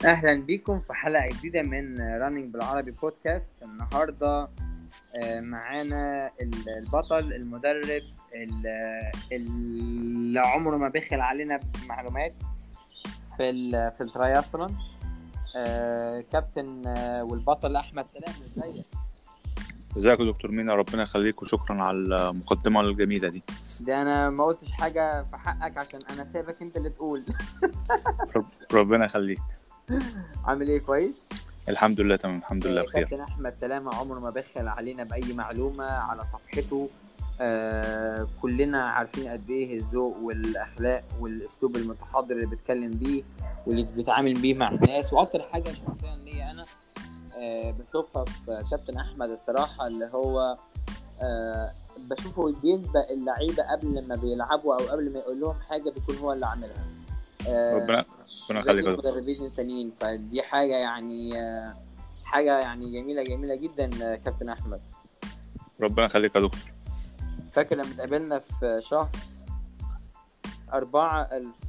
اهلا بيكم في حلقه جديده من رانينج بالعربي بودكاست النهارده آه، معانا ال- البطل المدرب ال- اللي عمره ما بخل علينا بمعلومات في ال- في التراياثلون آه، كابتن آه، والبطل احمد سلام ازيك ازيك يا دكتور مينا ربنا يخليك وشكرا على المقدمة الجميلة دي ده انا ما قلتش حاجه في حقك عشان انا سايبك انت اللي تقول رب ربنا يخليك عامل ايه كويس الحمد لله تمام الحمد لله آه، بخير كابتن احمد سلامه عمره ما بخل علينا باي معلومه على صفحته آه كلنا عارفين قد ايه الذوق والاخلاق والاسلوب المتحضر اللي بيتكلم بيه واللي بيتعامل بيه مع الناس واكتر حاجه شخصيا ليا انا آه بشوفها في كابتن احمد الصراحه اللي هو آه بشوفه بيسبق اللعيبه قبل ما بيلعبوا او قبل ما يقول لهم حاجه بيكون هو اللي عاملها آه، ربنا ربنا زي يخليك يا دكتور المدربين التانيين فدي حاجه يعني آه، حاجه يعني جميله جميله جدا آه، كابتن احمد ربنا يخليك يا دكتور فاكر لما اتقابلنا في شهر أربعة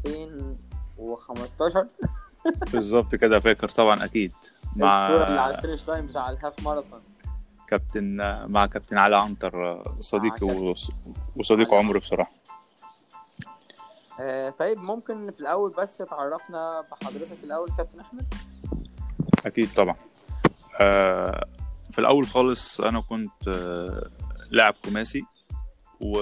2015 بالظبط كده فاكر طبعا اكيد مع الصورة اللي على الفينش لاين بتاع الهاف ماراثون كابتن مع كابتن علي عنتر صديقي مع كابتن وص- وصديق علي عمري بصراحة آه طيب ممكن في الأول بس تعرفنا بحضرتك الأول كابتن أحمد اكيد طبعا آه، في الاول خالص انا كنت آه، لاعب خماسي و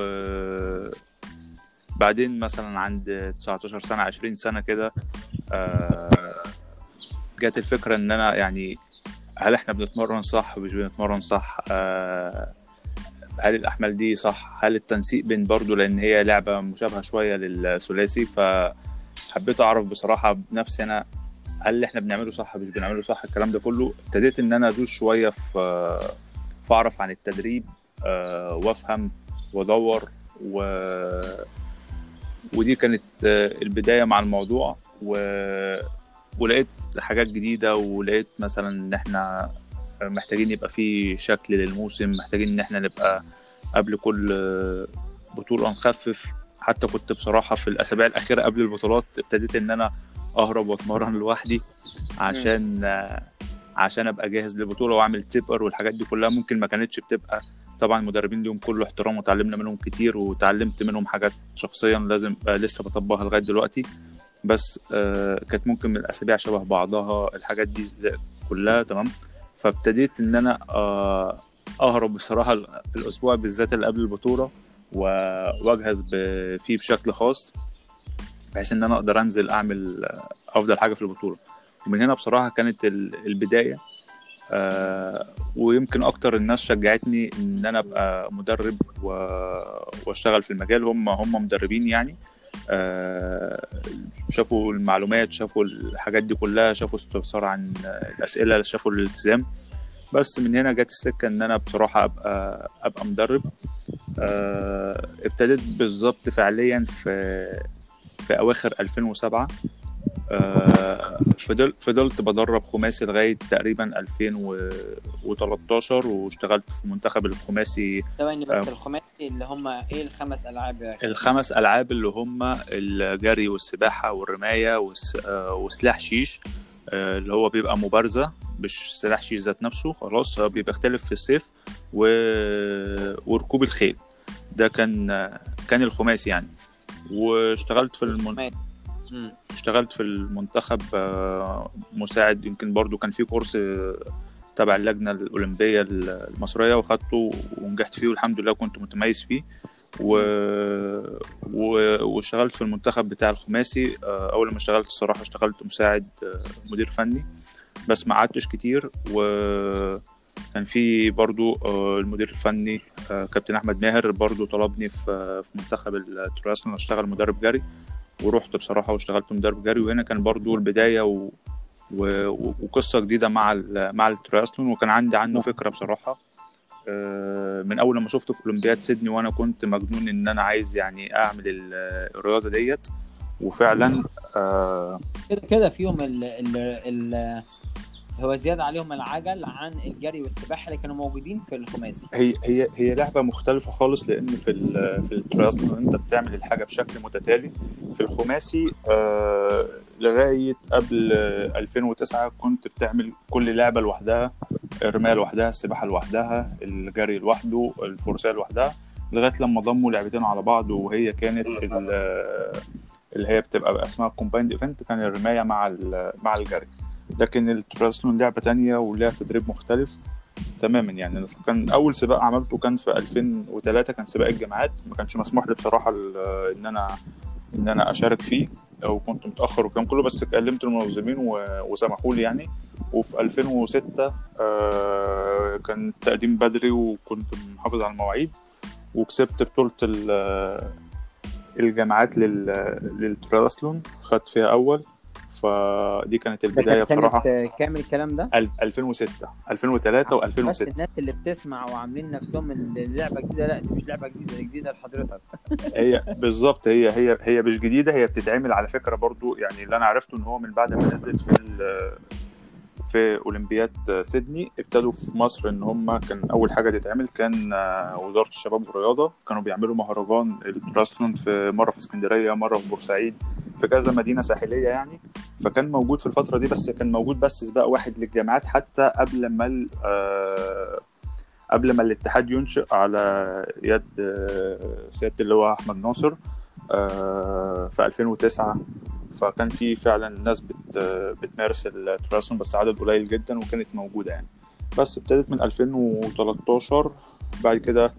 بعدين مثلا عند 19 سنة 20 سنة كده آه، جات الفكرة ان انا يعني هل احنا بنتمرن صح مش بنتمرن صح آه، هل الاحمال دي صح هل التنسيق بين برضو لان هي لعبة مشابهة شوية للثلاثي فحبيت اعرف بصراحة بنفسي انا هل اللي احنا بنعمله صح مش بنعمله صح الكلام ده كله ابتديت ان انا ادوس شويه في في اعرف عن التدريب آه، وافهم وادور و ودي كانت آه، البدايه مع الموضوع و... ولقيت حاجات جديده ولقيت مثلا ان احنا محتاجين يبقى في شكل للموسم محتاجين ان احنا نبقى قبل كل آه، بطوله نخفف حتى كنت بصراحه في الاسابيع الاخيره قبل البطولات ابتديت ان انا اهرب واتمرن لوحدي عشان آه، عشان ابقى جاهز للبطوله واعمل تيبر والحاجات دي كلها ممكن ما كانتش بتبقى طبعا المدربين ليهم كله احترام وتعلمنا منهم كتير وتعلمت منهم حاجات شخصيا لازم آه، لسه بطبقها لغايه دلوقتي بس آه، كانت ممكن من الاسابيع شبه بعضها الحاجات دي زي- كلها تمام فابتديت ان انا آه، اهرب بصراحه الاسبوع بالذات اللي قبل البطوله و- واجهز ب- فيه بشكل خاص بحيث ان انا اقدر انزل اعمل آه، افضل حاجه في البطوله ومن هنا بصراحه كانت ال- البدايه آه، ويمكن اكتر الناس شجعتني ان انا ابقى مدرب و- واشتغل في المجال هم هم مدربين يعني آه، شافوا المعلومات شافوا الحاجات دي كلها شافوا استفسار عن الاسئله شافوا الالتزام بس من هنا جت السكه ان انا بصراحه ابقى ابقى مدرب آه، ابتديت بالظبط فعليا في في اواخر 2007 آه، فضل فضلت بدرب خماسي لغايه تقريبا 2013 واشتغلت في منتخب الخماسي ثواني بس آه. الخماسي اللي هم ايه الخمس العاب يا كابتن؟ الخمس العاب اللي هم الجري والسباحه والرمايه والس- آه، وسلاح شيش آه، اللي هو بيبقى مبارزه مش سلاح شيش ذات نفسه خلاص هو بيبقى اختلف في الصيف و... وركوب الخيل ده كان كان الخماسي يعني واشتغلت في المن... مم. اشتغلت في المنتخب آه، مساعد يمكن برضو كان في كورس آه، تبع اللجنة الأولمبية المصرية وخدته ونجحت فيه والحمد لله كنت متميز فيه و... و... واشتغلت في المنتخب بتاع الخماسي آه، أول ما اشتغلت الصراحة اشتغلت مساعد آه، مدير فني بس ما قعدتش كتير وكان في برضو آه، المدير الفني آه، كابتن أحمد ماهر برضو طلبني في في منتخب التراث اشتغل مدرب جري ورحت بصراحة واشتغلت مدرب جري وهنا كان برضو البداية و... و... وقصة جديدة مع ال... مع الترايثلون وكان عندي عنه فكرة بصراحة آه، من أول لما شفته في أولمبياد سيدني وأنا كنت مجنون إن أنا عايز يعني أعمل ال- الرياضة ديت وفعلا آه، كده كده فيهم ال ال ال هو زياده عليهم العجل عن الجري والسباحه اللي كانوا موجودين في الخماسي هي هي هي لعبه مختلفه خالص لان في ال في الترايثلون انت بتعمل الحاجه بشكل متتالي في الخماسي آه لغايه قبل 2009 كنت بتعمل كل لعبه لوحدها الرمايه لوحدها السباحه لوحدها الجري لوحده الفروسيه لوحدها لغايه لما ضموا لعبتين على بعض وهي كانت ال- اللي هي بتبقى اسمها كومبايند ايفنت كان الرمايه مع ال- مع الجري لكن التراسلون لعبه تانية ولها تدريب مختلف تماما يعني أنا كان اول سباق عملته كان في 2003 كان سباق الجامعات ما كانش مسموح لي بصراحه ال- ان انا ان انا اشارك فيه او كنت متاخر والكلام كله بس كلمت المنظمين و- وسمحوا لي يعني وفي 2006 آه، كان التقديم بدري وكنت محافظ على المواعيد وكسبت بطولة ال- الجامعات لل- للترياثلون خدت فيها أول فدي كانت ده البداية كان بصراحة سنة كام الكلام ده؟ ال- 2006 2003 بس و2006 الناس اللي بتسمع وعاملين نفسهم ان اللعبه جديده لا دي مش لعبه جديده دي جديده لحضرتك هي بالظبط هي هي هي مش جديده هي بتتعمل على فكره برضو يعني اللي انا عرفته ان هو من بعد ما نزلت في ال- في اولمبياد سيدني ابتدوا في مصر ان هم كان اول حاجه تتعمل كان آه، وزاره الشباب والرياضه كانوا بيعملوا مهرجان التراثلون في مره في اسكندريه مره في بورسعيد في كذا مدينه ساحليه يعني فكان موجود في الفتره دي بس كان موجود بس سباق واحد للجامعات حتى قبل ما ال- آه، قبل ما الاتحاد ينشئ على يد آه، سياده اللواء احمد ناصر آه، في 2009 فكان في فعلا ناس بت بتمارس التراثلون بس عدد قليل جدا وكانت موجوده يعني بس ابتدت من 2013 بعد كده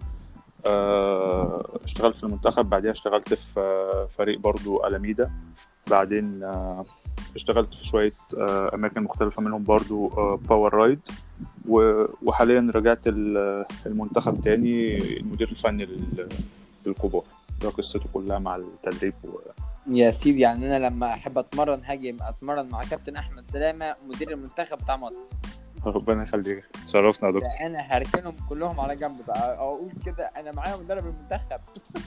آه، اشتغلت في المنتخب بعدها اشتغلت في آه، فريق برضو ألاميدا بعدين آه، اشتغلت في شوية آه، أماكن مختلفة منهم برضو آه، باور رايد و- وحاليا رجعت ال- المنتخب تاني المدير الفني لل- للكبار ده قصته كلها مع التدريب و... يا سيدي يعني انا لما احب اتمرن هاجي اتمرن مع كابتن احمد سلامه مدير المنتخب بتاع مصر ربنا يخليك تشرفنا يا دكتور ده انا هركنهم كلهم على جنب بقى اقول كده انا معايا مدرب المنتخب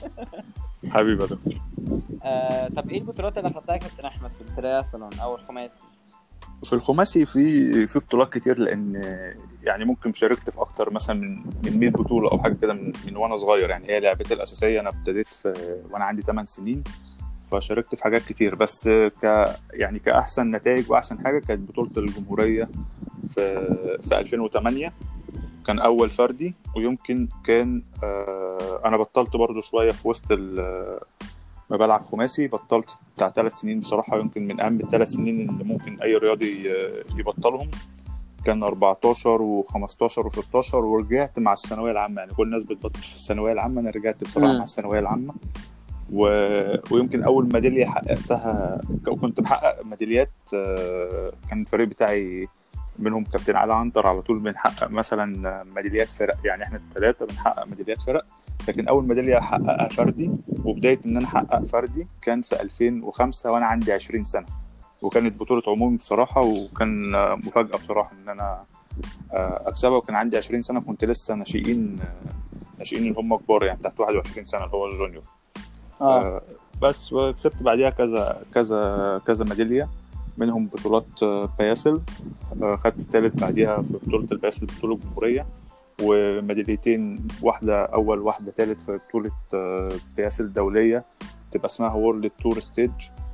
حبيبي يا دكتور آه طب ايه البطولات اللي خدتها يا كابتن احمد في الترياثلون او الخماسي في الخماسي في في بطولات كتير لان يعني ممكن شاركت في اكتر مثلا من من 100 بطوله او حاجه كده من, من وانا صغير يعني هي لعبتي الاساسيه انا ابتديت في وانا عندي 8 سنين فشاركت في حاجات كتير بس ك يعني كاحسن نتائج واحسن حاجه كانت بطوله الجمهوريه في في 2008 كان اول فردي ويمكن كان آه، انا بطلت برضو شويه في وسط ال- ما بلعب خماسي بطلت بتاع ثلاث سنين بصراحه يمكن من اهم الثلاث سنين اللي ممكن اي رياضي ي- يبطلهم كان 14 و15 و16 ورجعت مع الثانويه العامه يعني كل الناس بتبطل في الثانويه العامه انا رجعت بصراحه مم. مع الثانويه العامه و... ويمكن اول ميداليه حققتها وكنت بحقق ميداليات آه، كان الفريق بتاعي منهم كابتن علي عنتر على طول بنحقق مثلا ميداليات فرق يعني احنا الثلاثه بنحقق ميداليات فرق لكن اول ميداليه احققها فردي وبدايه ان انا احقق فردي كان في 2005 وانا عندي 20 سنه وكانت بطوله عمومي بصراحه وكان آه، مفاجاه بصراحه ان انا آه، اكسبها وكان عندي 20 سنه كنت لسه ناشئين آه، ناشئين اللي هم كبار يعني تحت 21 سنه اللي هو الجونيور آه، بس وكسبت بعديها كذا كذا كذا ميداليه منهم بطولات آه، بياسل آه، خدت الثالث بعديها في بطوله البياسل البطوله الجمهوريه وميداليتين واحده اول واحده ثالث في بطوله آه، بياسل دوليه تبقى اسمها وورلد تور ستيج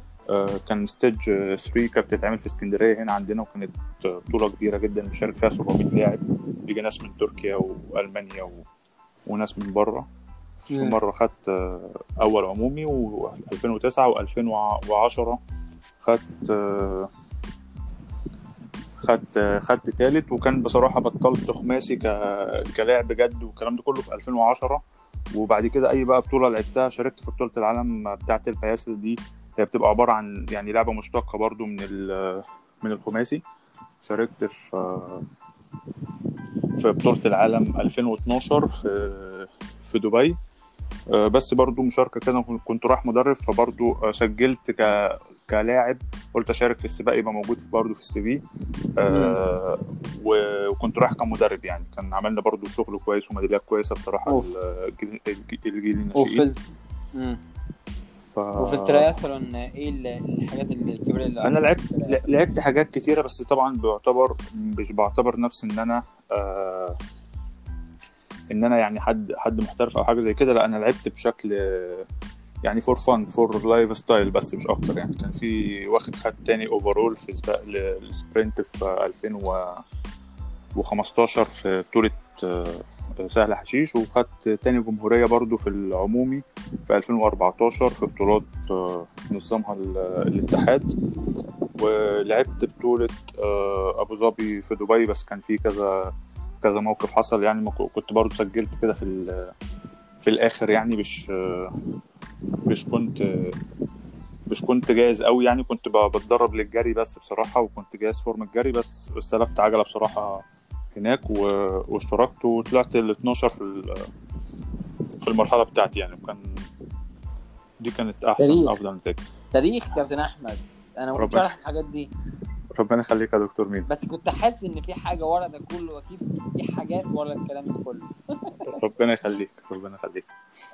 كان ستيج 3 كانت بتتعمل في اسكندريه هنا عندنا وكانت آه، بطوله كبيره جدا بيشارك فيها 700 لاعب بيجي ناس من تركيا والمانيا و... وناس من بره في مم. مره خدت آه، اول عمومي و2009 و2010 خدت آه، خدت آه، خدت تالت وكان بصراحه بطلت خماسي ك... كلاعب جد والكلام ده كله في 2010 وبعد كده اي بقى بطوله لعبتها شاركت في بطوله العالم بتاعه البياسل دي هي بتبقى عباره عن يعني لعبه مشتقه برضو من ال... من الخماسي شاركت في آه، في بطوله العالم 2012 في في دبي آه، بس برضو مشاركه كده كنت رايح مدرب فبرضو آه، سجلت ك كلاعب قلت اشارك في السباق يبقى موجود في برضه في السي في آه و- وكنت رايح كمدرب يعني كان عملنا برضه شغل كويس وميداليات كويسه بصراحه أوف. الجيل الجيل- الجيل وفي الناشئين ال... مم. ف... وفي الترياثلون ايه ال- الحاجات اللي الكبيره اللي انا لعبت ل- لعبت حاجات كتيره بس طبعا بيعتبر مش بعتبر نفسي ان انا آه ان انا يعني حد حد محترف او حاجه زي كده لا انا لعبت بشكل يعني فور فن فور لايف ستايل بس مش اكتر يعني كان في واخد خد تاني اوفرول في سباق ل- السبرنت في 2015 في بطولة آه، سهل حشيش وخدت تاني جمهورية برضو في العمومي في 2014 في بطولات آه، نظمها ال- الاتحاد ولعبت بطولة آه، أبو ظبي في دبي بس كان في كذا كذا موقف حصل يعني ما ك- كنت برضو سجلت كده في ال- في الآخر يعني مش آه، مش كنت مش كنت جاهز قوي يعني كنت ب- بتدرب للجري بس بصراحة وكنت جاهز فورم الجري بس استلفت عجلة بصراحة هناك و... واشتركت وطلعت ال 12 في ال... في المرحلة بتاعتي يعني وكان دي كانت أحسن تاريخ. أفضل نتائج تاريخ كابتن احمد انا ما كنتش ربنا- اعرف الحاجات دي ربنا يخليك يا دكتور مين بس كنت حاسس ان في حاجه ورا ده كله اكيد في حاجات ورا الكلام ده كله ربنا يخليك ربنا يخليك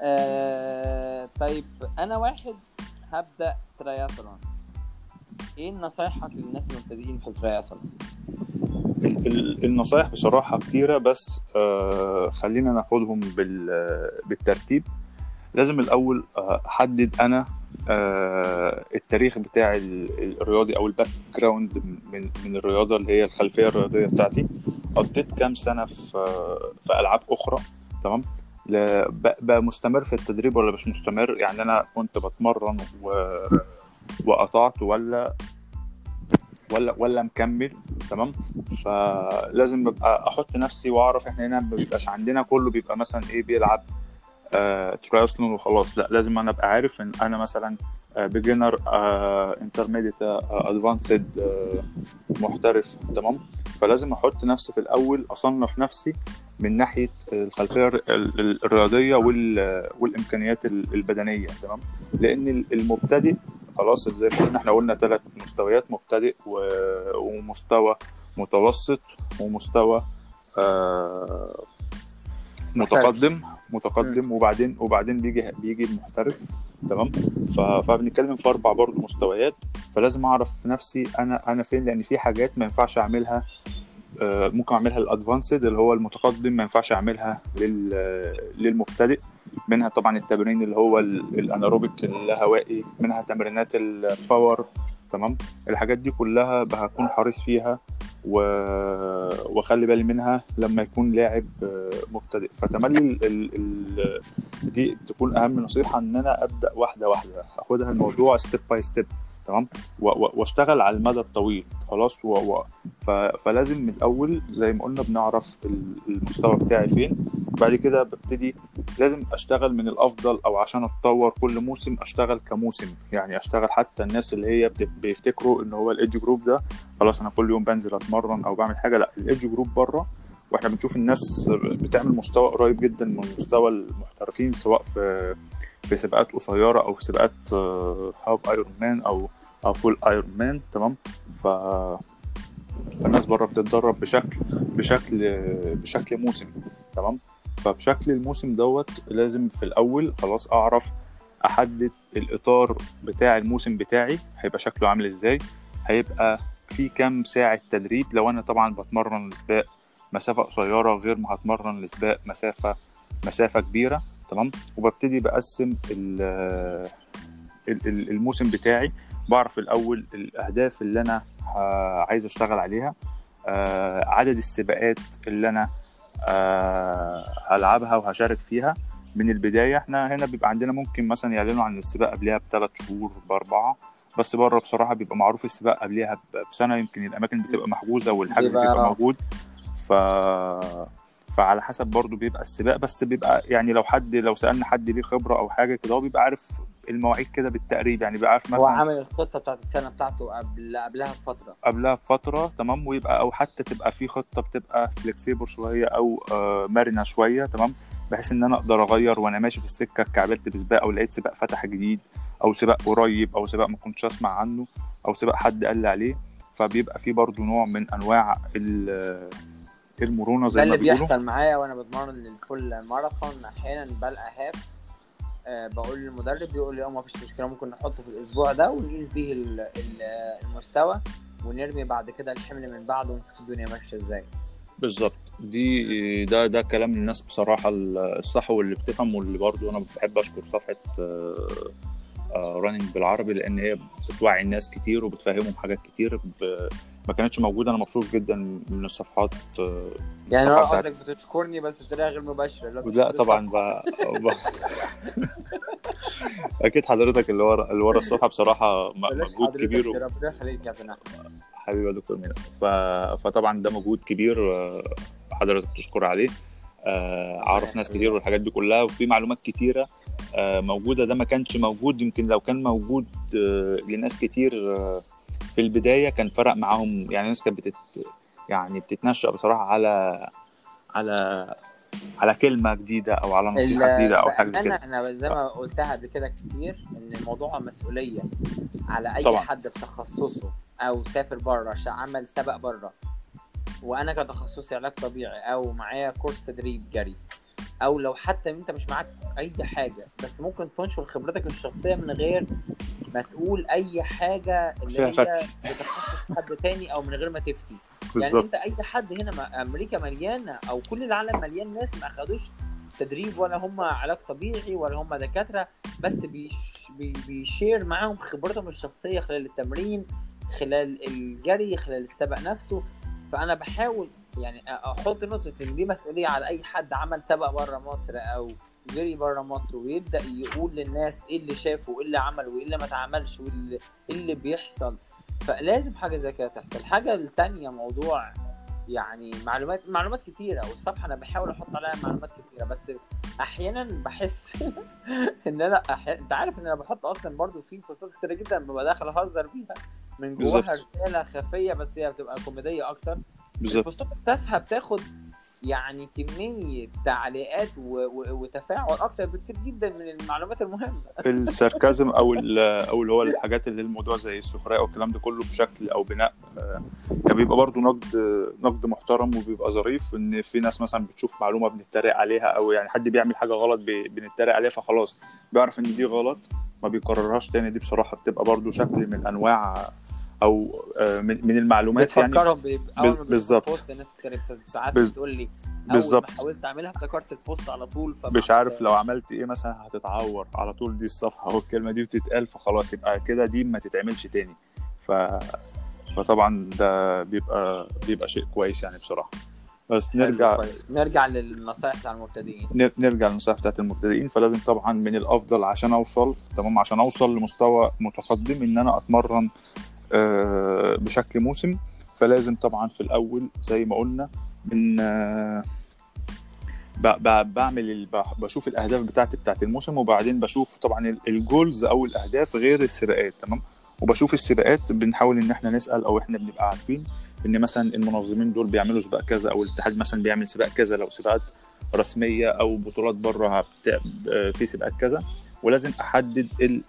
آه طيب انا واحد هبدا ترياثلون ايه نصايحك للناس المبتدئين في الترياثلون ال- ال- النصايح بصراحة كتيرة بس آه خلينا ناخدهم بال... بالترتيب لازم الأول آه، أحدد أنا آه التاريخ بتاع ال- الرياضي أو الباك جراوند من من الرياضة اللي هي الخلفية الرياضية بتاعتي قضيت كام سنة في آه، في ألعاب أخرى تمام ل- ب- بقى مستمر في التدريب ولا مش مستمر يعني أنا كنت بتمرن و... وقطعت ولا ولا ولا مكمل تمام فلازم ببقى احط نفسي واعرف احنا هنا ما بيبقاش عندنا كله بيبقى مثلا ايه بيلعب آه ترايثلون وخلاص لا لازم انا ابقى عارف ان انا مثلا بيجنر انترميديت ادفانسد محترف تمام فلازم احط نفسي في الاول اصنف نفسي من ناحيه الخلفيه الر- ال- ال- الرياضيه وال- والامكانيات ال- البدنيه تمام لان ال- المبتدئ خلاص زي ما قلنا احنا قلنا ثلاث مستويات مبتدئ و- ومستوى متوسط ومستوى آه، متقدم متقدم وبعدين وبعدين بيجي بيجي المحترف تمام ف- فبنتكلم في اربع برضه مستويات فلازم اعرف نفسي انا انا فين لان في حاجات ما ينفعش اعملها آه، ممكن اعملها الادفانسد اللي هو المتقدم ما ينفعش اعملها لل- للمبتدئ منها طبعا التمرين اللي هو ال- الاناروبيك الهوائي منها تمرينات الباور تمام الحاجات دي كلها هكون حريص فيها و... واخلي بالي منها لما يكون لاعب آه، مبتدئ فتملي ال... ال... ال... دي تكون اهم نصيحه ان انا ابدا واحده واحده اخدها الموضوع ستيب باي ستيب تمام و... و... واشتغل على المدى الطويل خلاص و... و... ف... فلازم من الاول زي ما قلنا بنعرف ال- المستوى بتاعي فين بعد كده ببتدي لازم اشتغل من الافضل او عشان اتطور كل موسم اشتغل كموسم يعني اشتغل حتى الناس اللي هي بت- بيفتكروا ان هو الايدج جروب ده خلاص انا كل يوم بنزل اتمرن او بعمل حاجه لا الايدج جروب بره واحنا بنشوف الناس بتعمل مستوى قريب جدا من مستوى المحترفين سواء في في سباقات قصيره او في سباقات آه، هاف ايرون مان او او فول ايرون مان تمام ف فالناس بره بتتدرب بشكل بشكل بشكل موسم تمام فبشكل الموسم دوت لازم في الاول خلاص اعرف احدد الاطار بتاع الموسم بتاعي هيبقى شكله عامل ازاي هيبقى في كام ساعة تدريب لو انا طبعا بتمرن لسباق مسافة قصيرة غير ما هتمرن لسباق مسافة مسافة كبيرة تمام وببتدي بقسم ال- ال- ال- الموسم بتاعي بعرف الاول الاهداف اللي انا ه- عايز اشتغل عليها آه، عدد السباقات اللي انا آه، هلعبها وهشارك فيها من البدايه احنا هنا بيبقى عندنا ممكن مثلا يعلنوا عن السباق قبلها بثلاث شهور باربعه بس بره بصراحه بيبقى معروف السباق قبلها ب- بسنه يمكن الاماكن بتبقى محجوزه والحجز بيبقى بيبقى آه. موجود ف فعلى حسب برضو بيبقى السباق بس بيبقى يعني لو حد لو سالنا حد ليه خبره او حاجه كده هو بيبقى عارف المواعيد كده بالتقريب يعني بيبقى عارف هو مثلا عامل الخطه بتاعت السنه بتاعته قبل قبلها بفتره قبلها بفتره تمام ويبقى او حتى تبقى في خطه بتبقى فليكسيبل شويه او آه، مرنه شويه تمام بحيث ان انا اقدر اغير وانا ماشي في السكه اتكعبلت بسباق او لقيت سباق فتح جديد او سباق قريب او سباق ما كنتش اسمع عنه او سباق حد قال لي عليه فبيبقى في برضو نوع من انواع ال- المرونه ده زي ما اللي بيقولوا بيحصل معايا وانا بتمرن للفول ماراثون احيانا بلقى هاف آه بقول للمدرب يقول لي اه ما فيش مشكله ممكن نحطه في الاسبوع ده ونقيس بيه ال- ال- المستوى ونرمي بعد كده الحمل من بعده ونشوف الدنيا ماشيه ازاي بالظبط دي ده ده كلام الناس بصراحة الصح واللي بتفهم واللي برضو أنا بحب أشكر صفحة راننج بالعربي لأن هي بتوعي الناس كتير وبتفهمهم حاجات كتير ب... ما كانتش موجودة أنا مبسوط جدا من الصفحات آه، يعني الصفحة هو بتاعت- قصدك بتشكرني بس بطريقه غير مباشره لو لا بتشكر طبعا الصفحة. ب... ب... أكيد حضرتك اللي ورا اللي ورا الصفحة بصراحة م- بلاش مجهود حضرتك كبير و... كده، ربنا يخليك يا كابتن احمد حبيبي يا دكتور مينا ف... فطبعا ده مجهود كبير آه، حضرتك تشكر عليه آه، اعرف ناس كتير والحاجات دي كلها وفي معلومات كتيره آه، موجوده ده ما كانش موجود يمكن لو كان موجود آه، لناس كتير آه، في البدايه كان فرق معاهم يعني الناس كانت بتت يعني بتتنشأ بصراحه على على على كلمه جديده او على نصيحه جديده او حاجه زي انا كده انا زي ما قلتها قبل كده كتير ان الموضوع مسؤوليه على اي طبعا. حد في تخصصه او سافر بره عمل سبق بره وانا كتخصصي علاج طبيعي او معايا كورس تدريب جري او لو حتى انت مش معاك اي حاجه بس ممكن تنشر خبرتك الشخصيه من غير ما تقول اي حاجه اللي فيها هي فتي. بتخصص حد تاني او من غير ما تفتي يعني بالظبط انت اي حد هنا ما- امريكا مليانه او كل العالم مليان ناس ما اخدوش تدريب ولا هم علاج طبيعي ولا هم دكاتره بس بيش بي بيشير معاهم خبرتهم الشخصيه خلال التمرين خلال الجري خلال السبق نفسه فانا بحاول يعني احط نقطه ان دي مسؤوليه على اي حد عمل سبق بره مصر او جري بره مصر ويبدا يقول للناس ايه اللي شافه وايه اللي عمل وايه اللي ما اتعملش وايه إيه اللي بيحصل فلازم حاجه زي كده تحصل الحاجه التانية موضوع يعني معلومات معلومات كتيره والصفحه انا بحاول احط عليها معلومات كتيره بس احيانا بحس ان انا أحيانا انت عارف ان انا بحط اصلا برضو في بوستات كتيره جدا ببقى داخل اهزر بيها من جواها بالظبط. رساله خفيه بس هي بتبقى كوميديه اكتر بالظبط البوستات التافهه بتاخد يعني كميه تعليقات و... و... وتفاعل اكتر بكتير جدا من المعلومات المهمه الساركازم او ال- او اللي هو الحاجات اللي الموضوع زي السخريه او الكلام ده كله بشكل او بناء آه، كان بيبقى برضه نقد نقد محترم وبيبقى ظريف ان في ناس مثلا بتشوف معلومه بنتريق عليها او يعني حد بيعمل حاجه غلط بي- بنتريق عليها فخلاص بيعرف ان دي غلط ما بيكررهاش تاني دي بصراحه بتبقى برضه شكل من انواع او آه، من من المعلومات يعني بتفكرهم ب... اول ما بالظبط. بيشوفوا بوست ناس كتير بت- ساعات بز- بتقول لي اول بالظبط. ما حاولت اعملها افتكرت البوست على طول فما مش عارف عملتهاش. لو عملت ايه مثلا هتتعور على طول دي الصفحه والكلمه دي بتتقال فخلاص يبقى كده دي ما تتعملش تاني ف فطبعا ده بيبقى بيبقى شيء كويس يعني بصراحه بس حلو، نرجع كويس. نرجع للنصائح بتاع المبتدئين نر- نرجع للنصائح بتاعت المبتدئين فلازم طبعا من الافضل عشان اوصل تمام عشان اوصل لمستوى متقدم ان انا اتمرن آه، بشكل موسم فلازم طبعا في الاول زي ما قلنا من آه، ب- ب- بعمل ال- ب- بشوف الاهداف بتاعتي بتاعت الموسم وبعدين بشوف طبعا ال- الجولز او الاهداف غير السباقات تمام وبشوف السباقات بنحاول ان احنا نسال او احنا بنبقى عارفين ان مثلا المنظمين دول بيعملوا سباق كذا او الاتحاد مثلا بيعمل سباق كذا لو سباقات رسميه او بطولات بره هبت- آه، في سباقات كذا ولازم احدد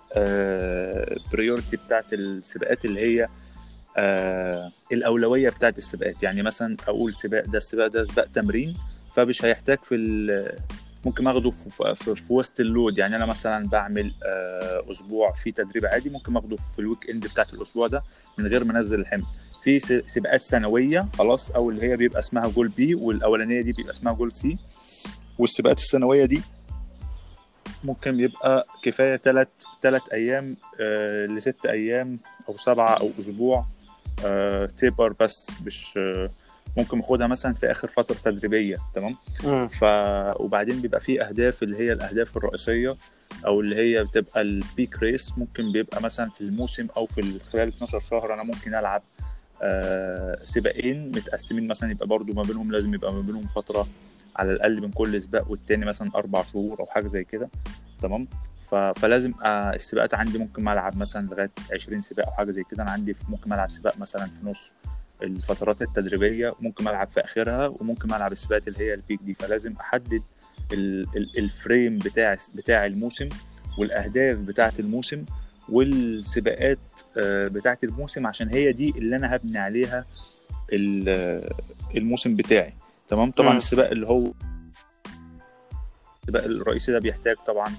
البريورتي بتاعت السباقات اللي هي آه، الاولويه بتاعت السباقات يعني مثلا اقول سباق ده السباق ده سباق تمرين فمش هيحتاج في ال- ممكن اخده في, في, في وسط اللود يعني انا مثلا بعمل آه، اسبوع في تدريب عادي ممكن اخده في الويك اند بتاعت الاسبوع ده من غير ما انزل الحمل في س- سباقات سنويه خلاص او اللي هي بيبقى اسمها جول بي والاولانيه دي بيبقى اسمها جول سي والسباقات السنويه دي ممكن يبقى كفايه ثلاث ثلاث ايام آه لست ايام او سبعه او اسبوع آه تيبر بس مش آه ممكن اخدها مثلا في اخر فتره تدريبيه تمام ف وبعدين بيبقى في اهداف اللي هي الاهداف الرئيسيه او اللي هي بتبقى البيك ريس ممكن بيبقى مثلا في الموسم او في ال- خلال 12 شهر انا ممكن العب آه سباقين متقسمين مثلا يبقى برضو ما بينهم لازم يبقى ما بينهم فتره على الاقل من كل سباق والتاني مثلا اربع شهور او حاجه زي كده تمام ف... فلازم آه السباقات عندي ممكن العب مثلا لغايه 20 سباق او حاجه زي كده انا عندي ممكن العب سباق مثلا في نص الفترات التدريبيه وممكن العب في اخرها وممكن العب السباقات اللي هي البيك دي فلازم احدد ال... ال... الفريم بتاع بتاع الموسم والاهداف بتاعه الموسم والسباقات آه، بتاعه الموسم عشان هي دي اللي انا هبني عليها ال- آه، الموسم بتاعي تمام طبعا مم. السباق اللي هو السباق الرئيسي ده بيحتاج طبعا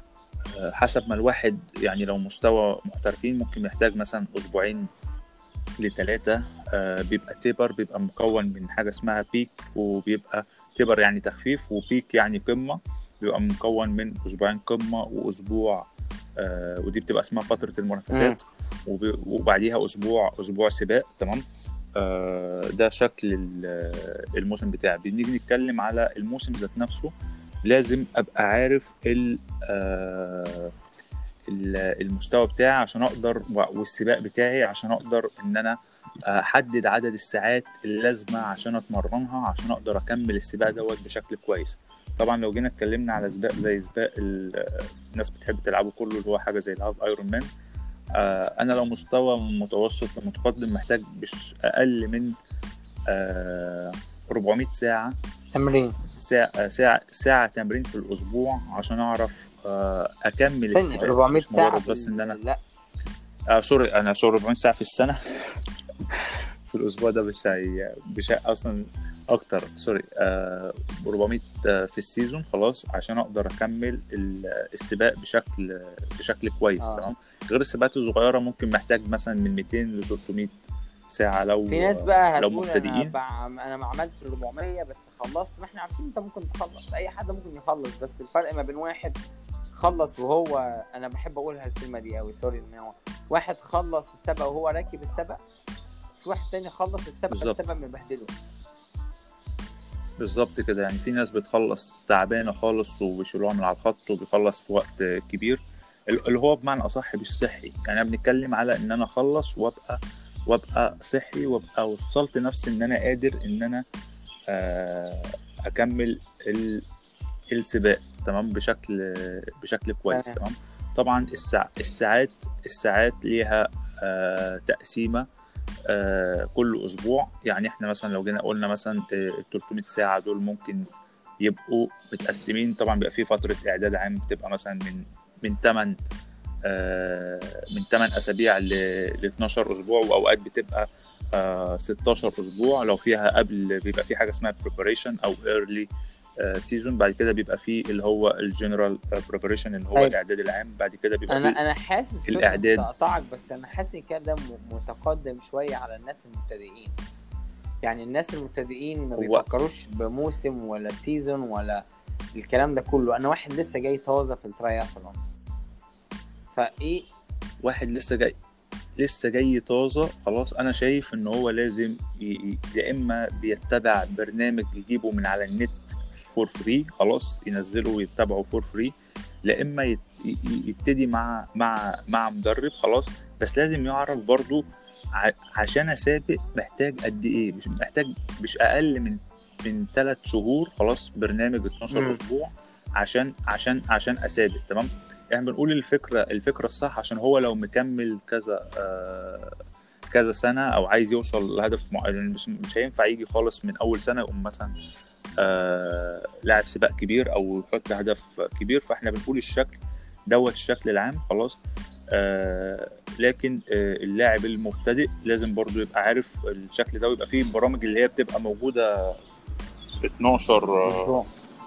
آه، حسب ما الواحد يعني لو مستوى محترفين ممكن يحتاج مثلا اسبوعين لثلاثة آه بيبقى تيبر بيبقى مكون من حاجة اسمها بيك وبيبقى تيبر يعني تخفيف وبيك يعني قمة بيبقى مكون من أسبوعين قمة وأسبوع آه ودي بتبقى اسمها فترة المنافسات وب- وبعديها أسبوع أسبوع سباق تمام آه ده شكل ال- الموسم بتاعي بنيجي نتكلم على الموسم ذات نفسه لازم أبقى عارف ال آه ال- المستوى بتاعي عشان اقدر والسباق بتاعي عشان اقدر ان انا احدد عدد الساعات اللازمه عشان اتمرنها عشان اقدر اكمل السباق دوت بشكل كويس طبعا لو جينا اتكلمنا على سباق زي سباق ال- الناس بتحب تلعبه كله اللي هو حاجه زي الهاف ايرون مان آه، انا لو مستوى من متوسط لمتقدم محتاج مش اقل من آه، 400 ساعه تمرين ساعة ساعة ساعة تمرين في الأسبوع عشان أعرف آه، أكمل ثانية السباق 400 مش ساعة مجرد في بس إن أنا لا آه سوري أنا سوري 400 ساعة في السنة في الأسبوع ده مش هي مش هي- أصلا أكتر سوري آه 400 آه، في السيزون خلاص عشان أقدر أكمل ال- السباق بشكل بشكل كويس آه. تمام غير السباقات الصغيرة ممكن محتاج مثلا من 200 ل 300 ساعة لو في ناس بقى لو هتقول انا مبتدئين بع... انا ما عملتش 400 بس خلصت ما احنا عارفين انت ممكن تخلص اي حد ممكن يخلص بس الفرق ما بين واحد خلص وهو انا بحب اقولها الكلمه دي قوي سوري ان هو واحد خلص السبق وهو راكب السبق في واحد تاني خلص السبق بالظبط. السبق مبهدله بالظبط كده يعني في ناس بتخلص تعبانه خالص وبيشيلوها من على الخط وبيخلص في وقت كبير ال- اللي هو بمعنى اصح مش صحي يعني انا بنتكلم على ان انا اخلص وابقى وابقى صحي وابقى وصلت نفسي ان انا قادر ان انا آه، اكمل ال- السباق تمام بشكل بشكل كويس تمام. تمام طبعا الساع- الساعات الساعات ليها آه، تقسيمه آه، كل اسبوع يعني احنا مثلا لو جينا قلنا مثلا آه، ال 300 ساعه دول ممكن يبقوا متقسمين طبعا بيبقى في فتره اعداد عام بتبقى مثلا من من 8 آه، من 8 اسابيع ل 12 اسبوع واوقات بتبقى آه، 16 اسبوع لو فيها قبل بيبقى في حاجه اسمها preparation او early سيزون بعد كده بيبقى فيه اللي هو الجنرال بريباريشن اللي هو أيوة. الاعداد العام بعد كده بيبقى انا فيه انا حاسس سوري الإعداد. اقطعك بس انا حاسس ان كده ده م- متقدم شويه على الناس المبتدئين يعني الناس المبتدئين ما هو- بيفكروش بموسم ولا سيزون ولا الكلام ده كله انا واحد لسه جاي طازه في التراياثلون فايه واحد لسه جاي لسه جاي طازه خلاص انا شايف ان هو لازم ي- ي- يا اما بيتبع برنامج يجيبه من على النت فور فري خلاص ينزله ويتبعه فور فري لا اما يت- ي- ي- يبتدي مع مع مع مدرب خلاص بس لازم يعرف برضو ع- عشان اسابق محتاج قد ايه مش محتاج مش اقل من من ثلاث شهور خلاص برنامج 12 مم. اسبوع عشان عشان عشان اسابق تمام يعني بنقول الفكره الفكره الصح عشان هو لو مكمل كذا آه كذا سنه او عايز يوصل لهدف معين مش, مش هينفع يجي خالص من اول سنه يقوم مثلا آه لاعب سباق كبير او يحط هدف كبير فاحنا بنقول الشكل دوت الشكل العام خلاص آه لكن آه اللاعب المبتدئ لازم برضو يبقى عارف الشكل ده ويبقى فيه برامج اللي هي بتبقى موجوده 12 آه، اسبوع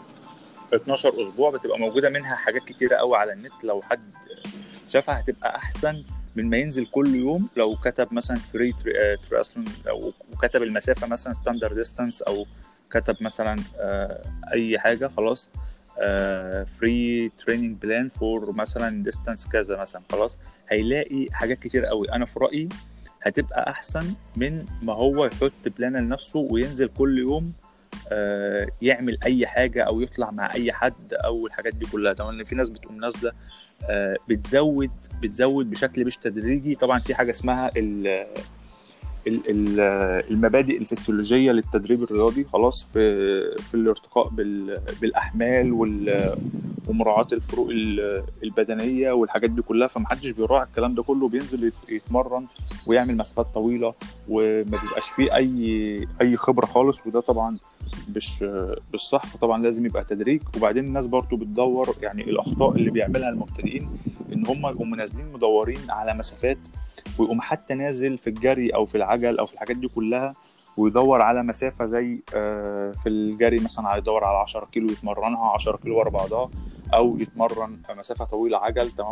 12 اسبوع بتبقى موجوده منها حاجات كتيره قوي على النت لو حد شافها هتبقى احسن من ما ينزل كل يوم لو كتب مثلا فري تراسلون او وكتب المسافه مثلا ستاندرد ديستانس او كتب مثلا آه، اي حاجه خلاص فري تريننج بلان فور مثلا ديستانس كذا مثلا خلاص هيلاقي حاجات كتير قوي انا في رايي هتبقى احسن من ما هو يحط بلان لنفسه وينزل كل يوم آه، يعمل اي حاجه او يطلع مع اي حد او الحاجات دي كلها طبعا إن في ناس بتقوم نازله آه، بتزود بتزود بشكل مش تدريجي طبعا في حاجه اسمها ال ال- ال- المبادئ الفسيولوجيه للتدريب الرياضي خلاص في في الارتقاء بال- بالاحمال وال- ومراعاه الفروق ال- البدنيه والحاجات دي كلها فمحدش بيراعي الكلام ده كله بينزل يت- يتمرن ويعمل مسافات طويله وما بيبقاش فيه اي اي خبره خالص وده طبعا مش مش صح فطبعا لازم يبقى تدريج وبعدين الناس برضو بتدور يعني الاخطاء اللي بيعملها المبتدئين ان هم يقوموا نازلين مدورين على مسافات ويقوم حتى نازل في الجري او في العجل او في الحاجات دي كلها ويدور على مسافه زي آه، في الجري مثلا هيدور على 10 كيلو يتمرنها 10 كيلو ورا بعضها او يتمرن مسافه طويله عجل تمام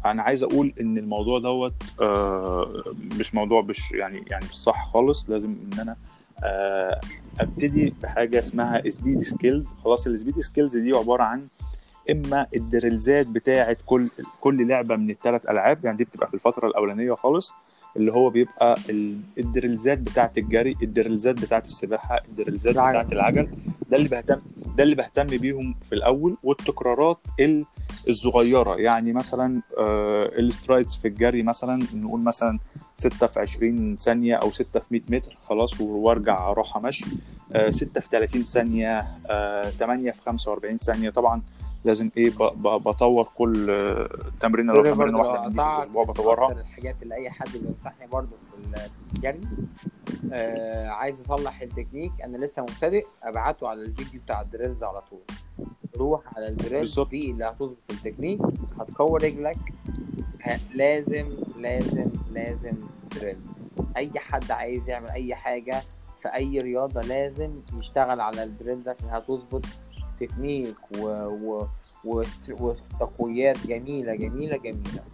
انا عايز اقول ان الموضوع دوت آه، مش موضوع مش يعني يعني مش صح خالص لازم ان انا آه، ابتدي بحاجه اسمها سبيد سكيلز خلاص السبيد سكيلز دي عباره عن اما الدريلزات بتاعه كل كل لعبه من الثلاث العاب يعني دي بتبقى في الفتره الاولانيه خالص اللي هو بيبقى ال- الدريلزات بتاعه الجري الدريلزات بتاعه السباحه الدريلزات العجل. بتاعه العجل ده اللي بهتم ده اللي بهتم بيهم في الاول والتكرارات ال- الصغيره يعني مثلا آه السترايدز في الجري مثلا نقول مثلا 6 في 20 ثانيه او 6 في 100 متر خلاص وارجع اروح مشي 6 في 30 ثانيه آه 8 في 45 ثانيه طبعا لازم ايه ب- ب- بطور كل آه، تمرينه لو دول تمرينه برضه واحده عندي في أقطعك الاسبوع من بطورها أكتر الحاجات اللي اي حد بينصحني برضه في الجري آه عايز اصلح التكنيك انا لسه مبتدئ ابعته على الفيديو بتاع الدريلز على طول روح على الدريلز بالظبط. دي اللي هتظبط التكنيك هتقوي رجلك ه- لازم لازم لازم دريلز اي حد عايز يعمل اي حاجه في اي رياضه لازم يشتغل على الدريلز عشان هتظبط تكنيك و... و... وست- وتقويات جميله جميله جميله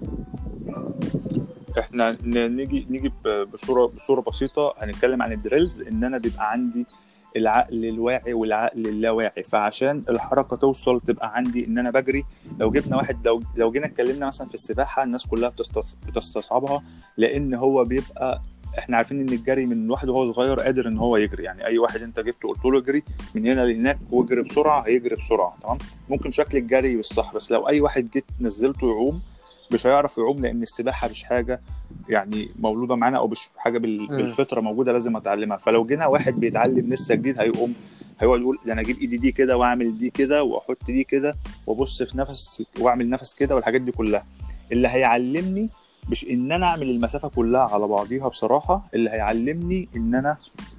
احنا ن- نيجي نيجي ب- بصوره بصوره بسيطه هنتكلم عن الدريلز ان انا بيبقى عندي العقل الواعي والعقل اللاواعي فعشان الحركه توصل تبقى عندي ان انا بجري لو جبنا واحد لو لو جينا اتكلمنا مثلا في السباحه الناس كلها بتستص- بتستصعبها لان هو بيبقى احنا عارفين ان الجري من الواحد وهو صغير قادر ان هو يجري يعني اي واحد انت جبته قلت له اجري من هنا لهناك واجري بسرعه هيجري بسرعه تمام ممكن شكل الجري مش صح بس لو اي واحد جيت نزلته يعوم مش هيعرف يعوم لان السباحه مش حاجه يعني مولوده معانا او مش حاجه بال- مم. بالفطره موجوده لازم اتعلمها فلو جينا واحد بيتعلم لسه جديد هيقوم هيقعد يقول ده انا اجيب ايدي دي كده واعمل دي كده واحط دي كده وابص في نفس واعمل نفس كده والحاجات دي كلها اللي هيعلمني مش ان انا اعمل المسافه كلها على بعضيها بصراحه اللي هيعلمني ان انا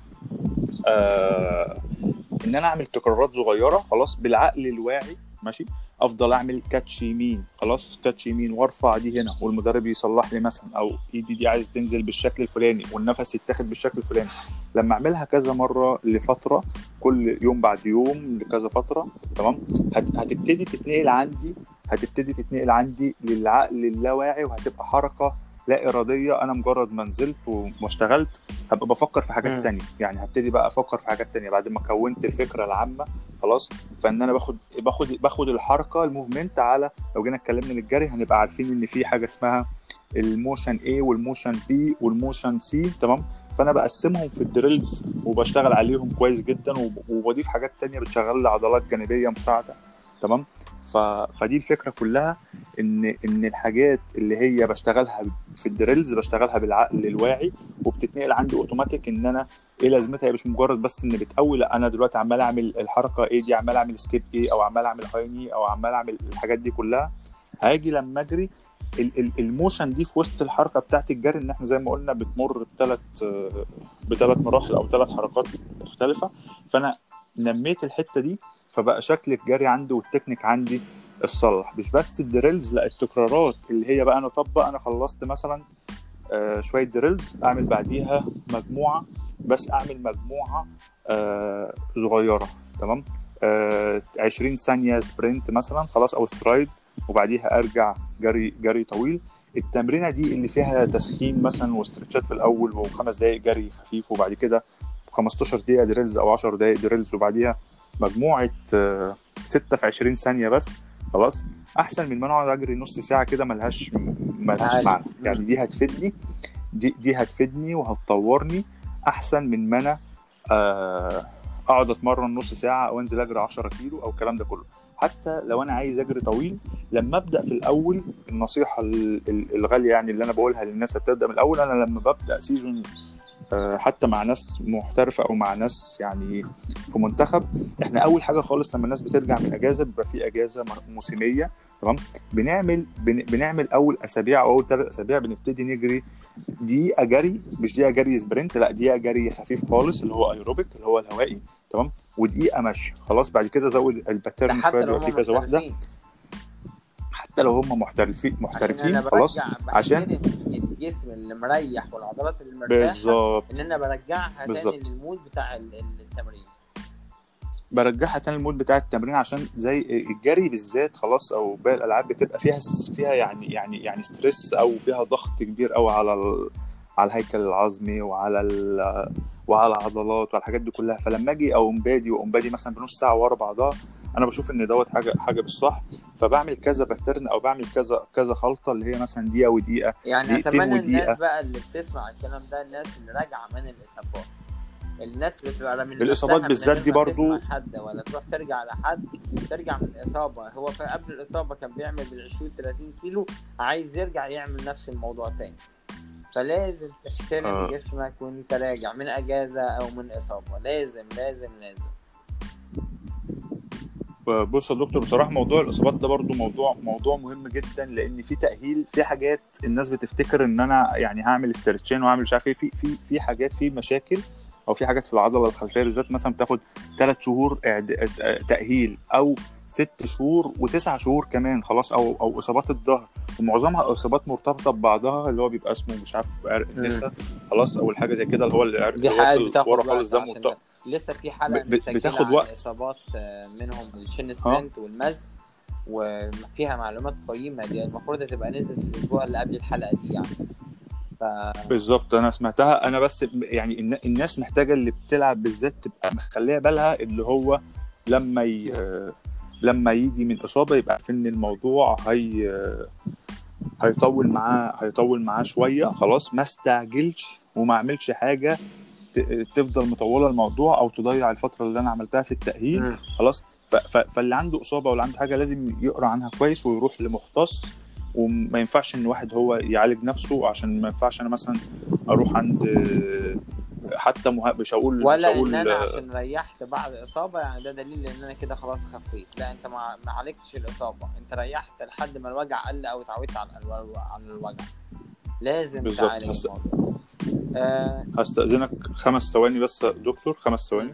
آه ان انا اعمل تكرارات صغيره خلاص بالعقل الواعي ماشي افضل اعمل كاتش يمين خلاص كاتش يمين وارفع دي هنا والمدرب يصلح لي مثلا او ايدي دي عايز تنزل بالشكل الفلاني والنفس يتاخد بالشكل الفلاني لما اعملها كذا مره لفتره كل يوم بعد يوم لكذا فتره تمام هت... هتبتدي تتنقل عندي هتبتدي تتنقل عندي للعقل اللاواعي وهتبقى حركه لا اراديه انا مجرد ما نزلت وما اشتغلت هبقى بفكر في حاجات مم. تانية يعني هبتدي بقى افكر في حاجات تانية بعد ما كونت الفكره العامه خلاص فان انا باخد باخد باخد الحركه الموفمنت على لو جينا اتكلمنا للجري هنبقى عارفين ان في حاجه اسمها الموشن A والموشن B والموشن C تمام فانا بقسمهم في الدريلز وبشتغل عليهم كويس جدا وب- وبضيف حاجات تانية بتشغل لي عضلات جانبيه مساعده تمام ف... فدي الفكره كلها ان ان الحاجات اللي هي بشتغلها في الدريلز بشتغلها بالعقل الواعي وبتتنقل عندي اوتوماتيك ان انا ايه لازمتها هي مش مجرد بس ان بتقوي لا انا دلوقتي عمال اعمل الحركه ايه دي عمال اعمل سكيب ايه او عمال اعمل هايني او عمال اعمل الحاجات دي كلها هاجي لما اجري ال- ال- الموشن دي في وسط الحركه بتاعت الجري ان احنا زي ما قلنا بتمر بثلاث بثلاث مراحل او ثلاث حركات مختلفه فانا نميت الحته دي فبقى شكل الجري عندي والتكنيك عندي اتصلح مش بس الدريلز لا التكرارات اللي هي بقى انا طبق انا خلصت مثلا آه، شويه دريلز اعمل بعديها مجموعه بس اعمل مجموعه آه، صغيره تمام آه، 20 ثانيه سبرنت مثلا خلاص او سترايد وبعديها ارجع جري جري طويل التمرينه دي اللي فيها تسخين مثلا واسترتشات في الاول وخمس دقائق جري خفيف وبعد كده 15 دقيقه دريلز او 10 دقائق دريلز وبعديها مجموعه 6 في 20 ثانيه بس خلاص احسن من ما انا اقعد اجري نص ساعه كده ملهاش ملهاش عالي. معنى يعني دي هتفيدني دي دي هتفيدني وهتطورني احسن من ما انا آه، اقعد اتمرن نص ساعه او انزل اجري 10 كيلو او الكلام ده كله حتى لو انا عايز اجري طويل لما ابدا في الاول النصيحه ال- ال- الغاليه يعني اللي انا بقولها للناس اللي بتبدا من الاول انا لما ببدا سيزون آه، حتى مع ناس محترفه او مع ناس يعني في منتخب احنا اول حاجه خالص لما الناس بترجع من اجازه بيبقى في اجازه م- موسميه تمام بنعمل بن- بنعمل اول اسابيع او اول ثلاث اسابيع بنبتدي نجري دقيقه جري مش دقيقه جري سبرنت لا دقيقه جري خفيف خالص اللي هو ايروبيك اللي هو الهوائي تمام ودقيقه مشي خلاص بعد كده زود ده الباترن حتى شويه لو بيبقى هم في كذا واحده محترفين. حتى لو هم محترفين عشان محترفين انا خلاص برجع عشان- بحترم الجسم اللي مريح والعضلات اللي مرتاحه بالظبط ان انا برجعها بالظبط. تاني للمود بتاع ال- ال- التمرين برجعها تاني المود بتاع التمرين عشان زي الجري بالذات خلاص او باقي الالعاب بتبقى فيها فيها يعني يعني يعني ستريس او فيها ضغط كبير قوي على ال... على الهيكل العظمي وعلى ال... وعلى العضلات وعلى الحاجات دي كلها فلما اجي اقوم بادي واقوم بادي مثلا بنص ساعه ورا بعضها انا بشوف ان دوت حاجه حاجه بالصح فبعمل كذا باترن او بعمل كذا كذا خلطه اللي هي مثلا دقيقه ودقيقه يعني دقيقتين اتمنى ودقيقة. الناس بقى اللي بتسمع الكلام ده الناس اللي راجعه من الاصابات الناس بتبقى من الإصابات نفسها من بالذات غير دي ما برضو- تسمع حد ولا تروح ترجع لحد ترجع من الاصابه هو في قبل الاصابه كان بيعمل بال 20 30 كيلو عايز يرجع يعمل نفس الموضوع تاني فلازم تحترم آه. جسمك وانت راجع من اجازه او من اصابه لازم لازم لازم بص يا دكتور بصراحه موضوع الاصابات ده برضو موضوع موضوع مهم جدا لان في تاهيل في حاجات الناس بتفتكر ان انا يعني هعمل استرتشين وهعمل مش عارف ايه في في في حاجات في مشاكل او في حاجات في العضله الخلفيه بالذات مثلا بتاخد ثلاث شهور إعد- آه، تاهيل او ست شهور وتسع شهور كمان خلاص او او اصابات الظهر ومعظمها اصابات مرتبطه ببعضها اللي هو بيبقى اسمه مش عارف عرق مم. النسا خلاص او الحاجه زي كده اللي هو العرق دي اللي حاجات واصل بتاخد ورا وقت خالص ده عشان مرتبط لسه في حلقه ب- ب- مسجلة بتاخد عن وقت. الاصابات آه، منهم الشين سبلنت والمز وفيها معلومات قيمه دي المفروض تبقى نزلت في الاسبوع اللي قبل الحلقه دي يعني ف بالظبط انا سمعتها انا بس يعني الن- الناس محتاجه اللي بتلعب بالذات تبقى مخليه بالها اللي هو لما ي... لما يجي من اصابه يبقى عارف ان الموضوع هي هيطول معاه هيطول معاه شويه خلاص ما استعجلش وما اعملش حاجه ت- تفضل مطوله الموضوع او تضيع الفتره اللي انا عملتها في التاهيل مم. خلاص ف... ف... فاللي عنده اصابه ولا عنده حاجه لازم يقرا عنها كويس ويروح لمختص وما ينفعش ان واحد هو يعالج نفسه عشان ما ينفعش انا مثلا اروح عند حتى مه... مش هقول مش ولا هقول ان انا عشان ريحت بعد اصابه يعني ده دليل ان انا كده خلاص خفيت لا انت ما ما عالجتش الاصابه انت ريحت لحد ما الوجع قل او اتعودت على الو- على الوجع لازم بالظبط. تعالج هست- الموضوع آه هستأذنك خمس ثواني بس يا دكتور خمس ثواني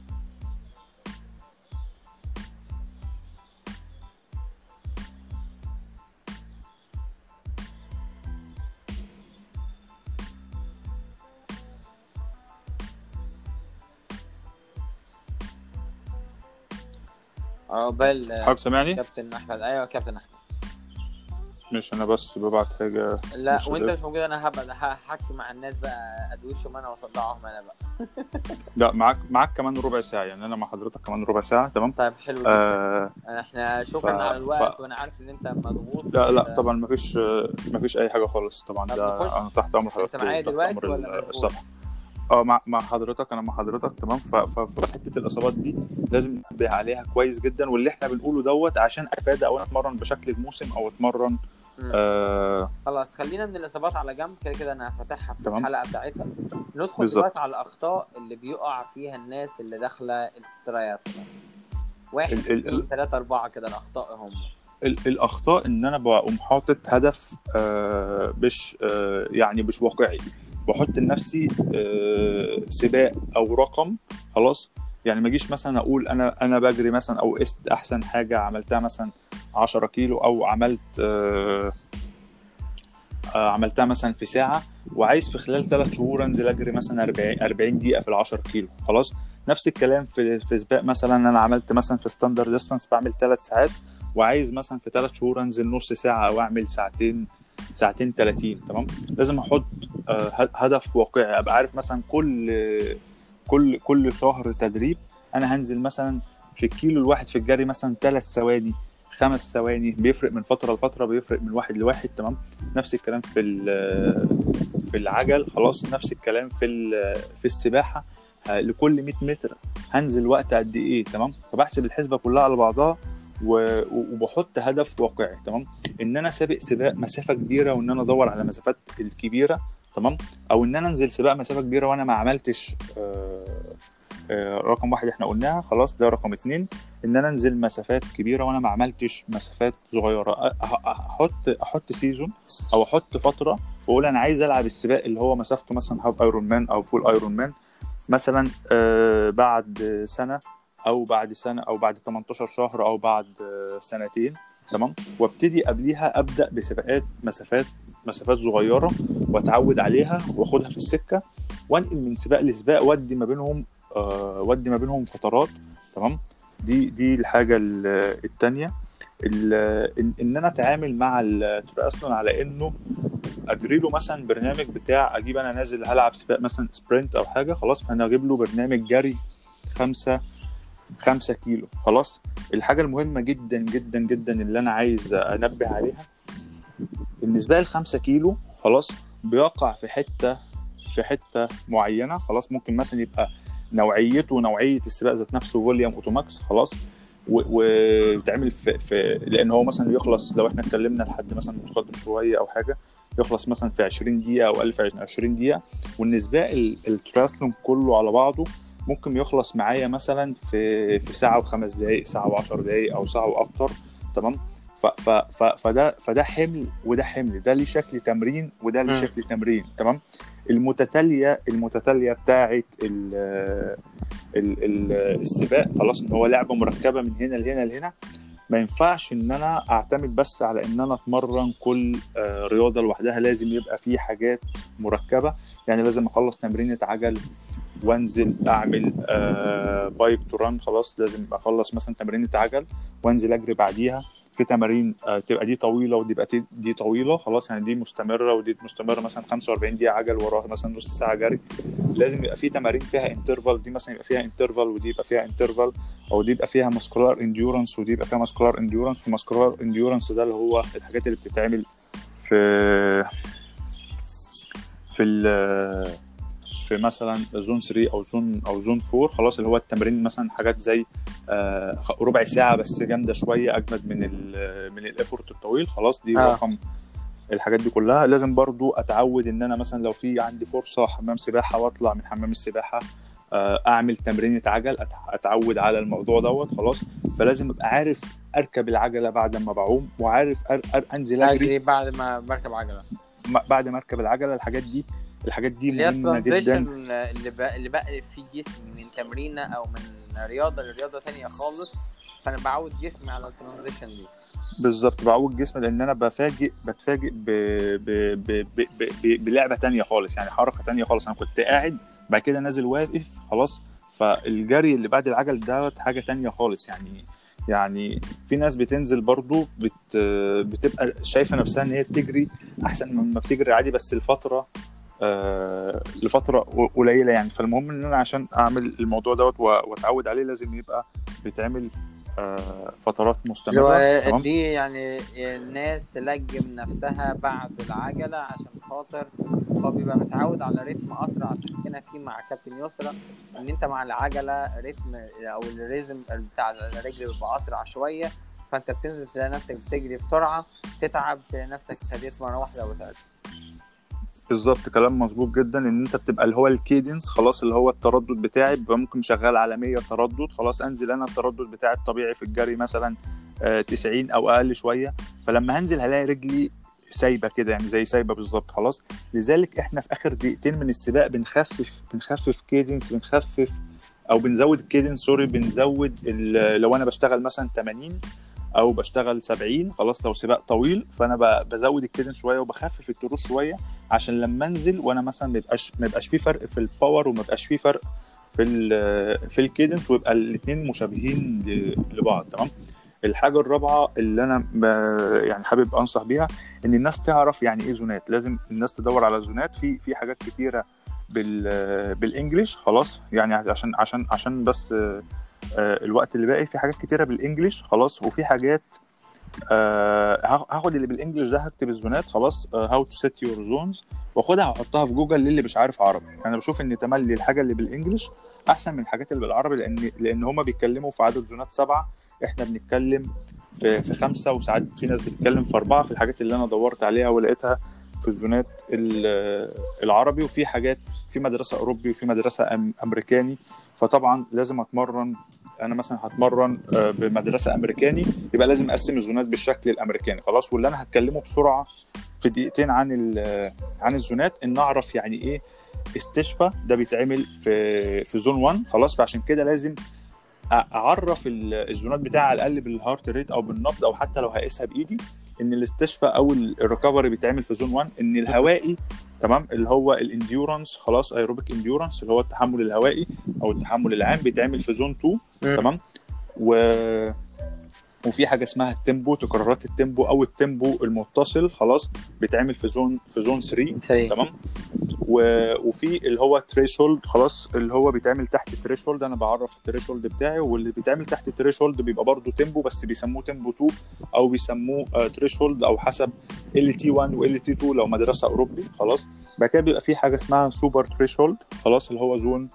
عقبال آه، حضرتك سامعني كابتن احمد ايوه كابتن احمد مش انا بس ببعت حاجه لا مش وانت قادر. مش موجود انا هبقى هحكي مع الناس بقى ادوشهم انا واصدعهم انا بقى لا معاك معاك كمان ربع ساعه يعني انا مع حضرتك كمان ربع ساعه تمام طيب حلو جدا آه احنا شكرا ف- على الوقت ف- وانا عارف ان انت مضغوط لا لا طبعا مفيش مفيش اي حاجه خالص طبعا طب ده نخش؟ انا تحت امر حضرتك انت معايا وتحت دلوقتي أمر ولا مشغول؟ الصفحه اه مع مع حضرتك انا مع حضرتك تمام ف- ف- فبس حته الاصابات دي لازم ننبه عليها كويس جدا واللي احنا بنقوله دوت عشان افادى او أنا اتمرن بشكل الموسم او اتمرن مم. آه خلاص خلينا من الاصابات على جنب كده كده انا فاتحها في تمام. الحلقه بتاعتها ندخل بالظبط. دلوقتي على الاخطاء اللي بيقع فيها الناس اللي داخله الترايثلون واحد ال- ال- اثنين ثلاثة أربعة كده الأخطاء هم ال- الاخطاء ان انا بقوم حاطط هدف آه مش آه يعني مش واقعي بحط لنفسي آه سباق او رقم خلاص يعني ما اجيش مثلا اقول انا انا بجري مثلا او قست احسن حاجه عملتها مثلا 10 كيلو او عملت آه آه عملتها مثلا في ساعه وعايز في خلال ثلاث شهور انزل اجري مثلا 40 40 دقيقه في ال 10 كيلو خلاص نفس الكلام في في سباق مثلا انا عملت مثلا في ستاندرد ديستانس بعمل ثلاث ساعات وعايز مثلا في ثلاث شهور انزل نص ساعه او اعمل ساعتين ساعتين 30 تمام لازم احط آه، ه- هدف واقعي ابقى عارف مثلا كل كل كل شهر تدريب انا هنزل مثلا في الكيلو الواحد في الجري مثلا ثلاث ثواني خمس ثواني بيفرق من فتره لفتره بيفرق من واحد لواحد تمام نفس الكلام في ال- في العجل خلاص نفس الكلام في ال- في السباحه ه- لكل 100 متر هنزل وقت قد ايه تمام فبحسب الحسبه كلها على بعضها و- و- وبحط هدف واقعي تمام ان انا سابق سباق مسافه كبيره وان انا ادور على المسافات الكبيره تمام او ان انا انزل سباق مسافه كبيره وانا ما عملتش آه، آه، رقم واحد احنا قلناها خلاص ده رقم اتنين ان انا انزل مسافات كبيره وانا ما عملتش مسافات صغيره أ- أ- احط احط سيزون او احط فتره واقول انا عايز العب السباق اللي هو مسافته مثلا هاف ايرون مان او فول ايرون مان مثلا آه، بعد سنه او بعد سنه او بعد 18 شهر او بعد آه، سنتين تمام وابتدي قبليها ابدا بسباقات مسافات مسافات صغيره واتعود عليها واخدها في السكه وانقل من سباق لسباق وادي ما بينهم آه، وادي ما بينهم فترات تمام تمام دي دي الحاجه ال- التانية ال- ان إن انا اتعامل مع التراثلون على انه اجري له مثلا برنامج بتاع اجيب انا نازل هلعب سباق مثلا سبرنت او حاجه خلاص فانا اجيب له برنامج جري خمسة خمسة كيلو خلاص الحاجة المهمة جدا جدا جدا اللي أنا عايز أنبه عليها بالنسبة لي الخمسة كيلو خلاص بيقع في حتة في حتة معينة خلاص ممكن مثلا يبقى نوعيته نوعية السباق ذات نفسه فوليوم أوتوماكس خلاص و- ويتعمل في, في لأن هو مثلا يخلص لو احنا اتكلمنا لحد مثلا متقدم شوية أو حاجة يخلص مثلا في 20 دقيقة أو 1020 دقيقة والنسبة التراثلون كله على بعضه ممكن يخلص معايا مثلا في في ساعه وخمس دقائق ساعه وعشر دقائق او ساعه واكتر تمام ف ف ف فده فده حمل وده حمل ده ليه شكل تمرين وده ليه مم. شكل تمرين تمام المتتاليه المتتاليه بتاعه ال ال ال السباق خلاص ان هو لعبه مركبه من هنا لهنا لهنا ما ينفعش ان انا اعتمد بس على ان انا اتمرن كل آه، رياضه لوحدها لازم يبقى في حاجات مركبه يعني لازم اخلص تمرينة عجل وانزل اعمل آه بايك تو ران خلاص لازم اخلص مثلا تمرينة عجل وانزل اجري بعديها في تمارين آه تبقى دي طويله ودي بقى دي- دي طويله خلاص يعني دي مستمره ودي مستمره مثلا 45 دقيقه عجل وراها مثلا نص ساعه جري لازم يبقى في تمارين فيها انترفال دي مثلا يبقى فيها انترفال ودي يبقى فيها انترفال او دي يبقى فيها ماسكولار انديورنس ودي يبقى فيها ماسكولار انديورنس وماسكولار انديورنس ده اللي هو الحاجات اللي بتتعمل في في ال في مثلا زون 3 او زون او زون 4 خلاص اللي هو التمرين مثلا حاجات زي آه، خ- ربع ساعه بس جامده شويه اجمد من ال من الايفورت الطويل خلاص دي آه. رقم الحاجات دي كلها لازم برضو اتعود ان انا مثلا لو في عندي فرصه حمام سباحه واطلع من حمام السباحه آه، اعمل تمرينة عجل أت- اتعود على الموضوع دوت خلاص فلازم ابقى عارف اركب العجله بعد ما بعوم وعارف أر أر انزل اجري اجري بعد ما بركب عجله م- بعد ما اركب العجله الحاجات دي الحاجات دي اللي هي مهمه جدا الترانزيشن اللي بق- اللي بقلب فيه جسمي من تمرينه او من رياضه لرياضه تانية خالص فانا بعود جسمي على الترانزيشن دي بالظبط بعود جسمي لان انا بفاجئ بتفاجئ ب... ب... ب... ب... ب... ب... بلعبه تانية خالص يعني حركه تانية خالص انا كنت قاعد بعد كده نازل واقف خلاص فالجري اللي بعد العجل دوت حاجه تانية خالص يعني يعني في ناس بتنزل برضو بت... بتبقى شايفه نفسها ان هي بتجري احسن مما بتجري عادي بس الفتره آه لفتره قليله يعني فالمهم ان انا عشان اعمل الموضوع دوت و- واتعود عليه لازم يبقى بيتعمل آه فترات اللي مستمره هو تمام دي يعني الناس تلجم نفسها بعد العجله عشان خاطر هو بيبقى متعود على رتم اسرع عشان كده في مع كابتن يسرا ان انت مع العجله رتم او الريزم بتاع الرجل بيبقى اسرع شويه فانت بتنزل تلاقي نفسك بتجري بسرعه تتعب تلاقي نفسك هديت مره واحده وتعب بالظبط كلام مظبوط جدا ان انت بتبقى اللي هو الكيدنس خلاص اللي هو التردد بتاعي بيبقى ممكن شغال على 100 تردد خلاص انزل انا التردد بتاعي الطبيعي في الجري مثلا آه، 90 او اقل شويه فلما هنزل هلاقي رجلي سايبه كده يعني زي سايبه بالظبط خلاص لذلك احنا في اخر دقيقتين من السباق بنخفف بنخفف كيدنس بنخفف او بنزود الكيدنس سوري بنزود ال- لو انا بشتغل مثلا 80 او بشتغل 70 خلاص لو سباق طويل فانا ب- بزود الكيدنس شويه وبخفف التروس شويه عشان لما انزل وانا مثلا ما يبقاش ما يبقاش في فرق في الباور وما يبقاش في فرق في ال في الكيدنس ويبقى الاثنين مشابهين ل- لبعض تمام الحاجه الرابعه اللي انا ب- يعني حابب انصح بيها ان الناس تعرف يعني ايه زونات لازم الناس تدور على زونات في في حاجات كتيره بال بالانجلش خلاص يعني عشان عشان عشان بس آه، آه، الوقت اللي باقي في حاجات كتيره بالانجلش خلاص وفي حاجات آه، هاخ- هاخد اللي بالانجلش ده هكتب الزونات خلاص هاو تو سيت يور زونز واخدها واحطها في جوجل للي مش عارف عربي انا بشوف ان تملي الحاجه اللي بالانجلش احسن من الحاجات اللي بالعربي لان لان هما بيتكلموا في عدد زونات سبعه احنا بنتكلم في في خمسه وساعات في ناس بتتكلم في اربعه في الحاجات اللي انا دورت عليها ولقيتها في الزونات ال- العربي وفي حاجات في مدرسه اوروبي وفي مدرسه أم- امريكاني فطبعا لازم اتمرن انا مثلا هتمرن آه، بمدرسه امريكاني يبقى لازم اقسم الزونات بالشكل الامريكاني خلاص واللي انا هتكلمه بسرعه في دقيقتين عن ال- عن الزونات ان اعرف يعني ايه استشفاء ده بيتعمل في في زون 1 خلاص فعشان كده لازم أ- اعرف ال- الزونات بتاعي على الاقل بالهارت ريت او بالنبض او حتى لو هقيسها بايدي ان الاستشفاء او ال- الريكفري بيتعمل في زون 1 ان الهوائي تمام اللي هو الانديورنس خلاص ايروبيك انديورنس اللي هو التحمل الهوائي او التحمل العام بيتعمل في زون 2 تمام و وفي حاجه اسمها التيمبو تكرارات التيمبو او التيمبو المتصل خلاص بيتعمل في زون في زون 3 سريع تمام و... وفي اللي هو تريشولد خلاص اللي هو بيتعمل تحت التريشولد انا بعرف التريشولد بتاعي واللي بيتعمل تحت التريشولد بيبقى برضه تيمبو بس بيسموه تيمبو 2 او بيسموه آه تريشولد او حسب ال تي 1 وال تي 2 لو مدرسه اوروبي خلاص بعد كده بيبقى في حاجه اسمها سوبر تريشولد خلاص اللي هو زون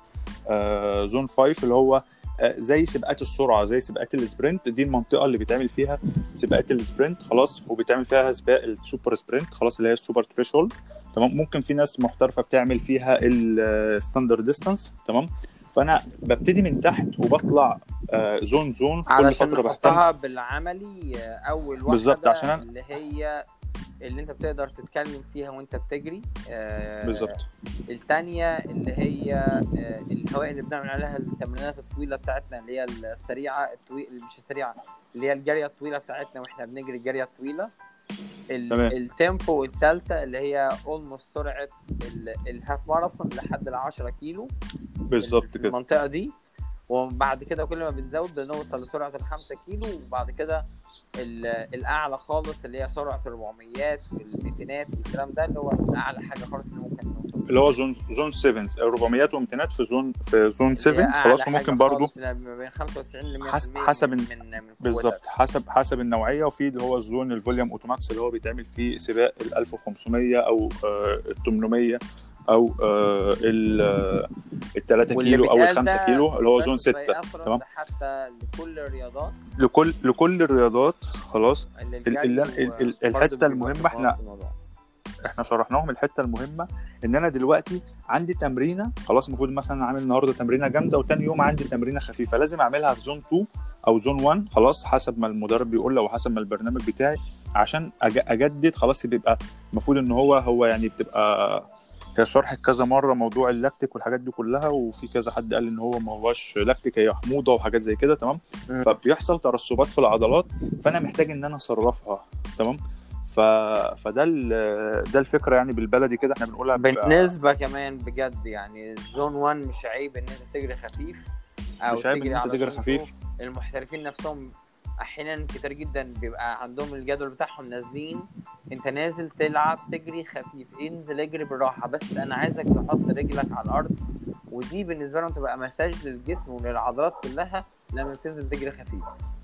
آه زون 5 اللي هو آه، زي سباقات السرعه زي سباقات السبرنت دي المنطقه اللي بيتعمل فيها سباقات السبرنت خلاص وبيتعمل فيها سباق السوبر سبرنت خلاص اللي هي السوبر تريشولد تمام ممكن في ناس محترفه بتعمل فيها الستاندرد ديستانس تمام فانا ببتدي من تحت وبطلع آه، زون زون في كل علشان فتره بهتم نحطها بالعملي آه، اول واحده بالظبط، عشان أنا- اللي هي اللي انت بتقدر تتكلم فيها وانت بتجري آه، بالظبط الثانيه اللي هي آه، الهواء اللي بنعمل عليها التمرينات الطويله بتاعتنا اللي هي السريعه الطويله مش السريعه اللي هي الجريه الطويله بتاعتنا واحنا بنجري الجريه الطويله ال- تمام. التيمبو الثالثه اللي هي اولموست سرعه ال- الهاف ماراثون لحد ال 10 كيلو بالظبط كده المنطقه دي وبعد كده كل ما بنزود بنوصل لسرعه ال 5 كيلو وبعد كده ال- الاعلى خالص اللي هي سرعه ال 400 والميتينات والكلام ده اللي هو اعلى حاجه خالص اللي ممكن نوصل اللي هو زون زون 7 400 و200 في زون في زون اللي هي 7 أعلى خلاص حاجة وممكن برضو خالص ما بين 95 ل 100% حسب- حسب من ال- من, من بالظبط قوتها. حسب حسب النوعيه وفي اللي هو الزون الفوليوم اوتوماكس اللي هو بيتعمل فيه سباق ال 1500 او آه، ال 800 او آه، ال آه، ال 3 واللي كيلو او ال بيتقال 5 ده كيلو اللي هو بس زون 6 بيأثر تمام. حتى لكل الرياضات لكل لكل الرياضات خلاص اللي ال- الجري ال- ال- ال- وبرضه الحتة بيبقى المهمة ارتباط إحنا- الموضوع. احنا شرحناهم الحته المهمه ان انا دلوقتي عندي تمرينه خلاص المفروض مثلا اعمل النهارده تمرينه جامده وتاني يوم عندي تمرينه خفيفه لازم اعملها في زون 2 او زون 1 خلاص حسب ما المدرب بيقول او حسب ما البرنامج بتاعي عشان أج- اجدد خلاص بيبقى المفروض ان هو هو يعني بتبقى هي شرح كذا مره موضوع اللاكتيك والحاجات دي كلها وفي كذا حد قال ان هو ما هوش لاكتيك هي حموضه وحاجات زي كده تمام مم. فبيحصل ترسبات في العضلات فانا محتاج ان انا اصرفها تمام ف... فده ال... ده الفكره يعني بالبلدي كده احنا بنقولها ب- بالنسبه كمان بجد يعني زون 1 مش عيب ان انت تجري خفيف او مش عيب ان انت على تجري زون خفيف 2. المحترفين نفسهم احيانا كتير جدا بيبقى عندهم الجدول بتاعهم نازلين انت نازل تلعب تجري خفيف انزل اجري بالراحه بس انا عايزك تحط رجلك على الارض ودي بالنسبه لهم تبقى مساج للجسم وللعضلات كلها لما بتنزل تجري خفيف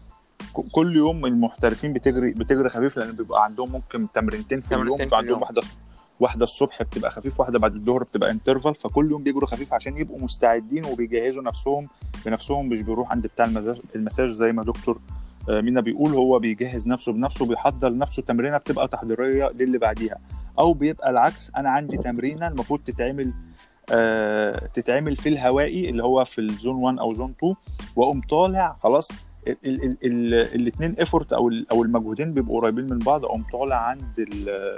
ك- كل يوم المحترفين بتجري بتجري خفيف لان بيبقى عندهم ممكن تمرينتين في اليوم تمرينتين بيبقى في عندهم اليوم. واحده واحده الصبح بتبقى خفيف واحده بعد الظهر بتبقى انترفال فكل يوم بيجروا خفيف عشان يبقوا مستعدين وبيجهزوا نفسهم بنفسهم مش بيروح عند بتاع المساج, المساج زي ما دكتور آه، مينا بيقول هو بيجهز نفسه بنفسه بيحضر لنفسه تمرينه بتبقى تحضيريه للي بعديها او بيبقى العكس انا عندي تمرينه المفروض تتعمل آه تتعمل في الهوائي اللي هو في الزون 1 او زون 2 واقوم طالع خلاص الاثنين ايفورت او ال- او المجهودين بيبقوا قريبين من بعض اقوم طالع عند ال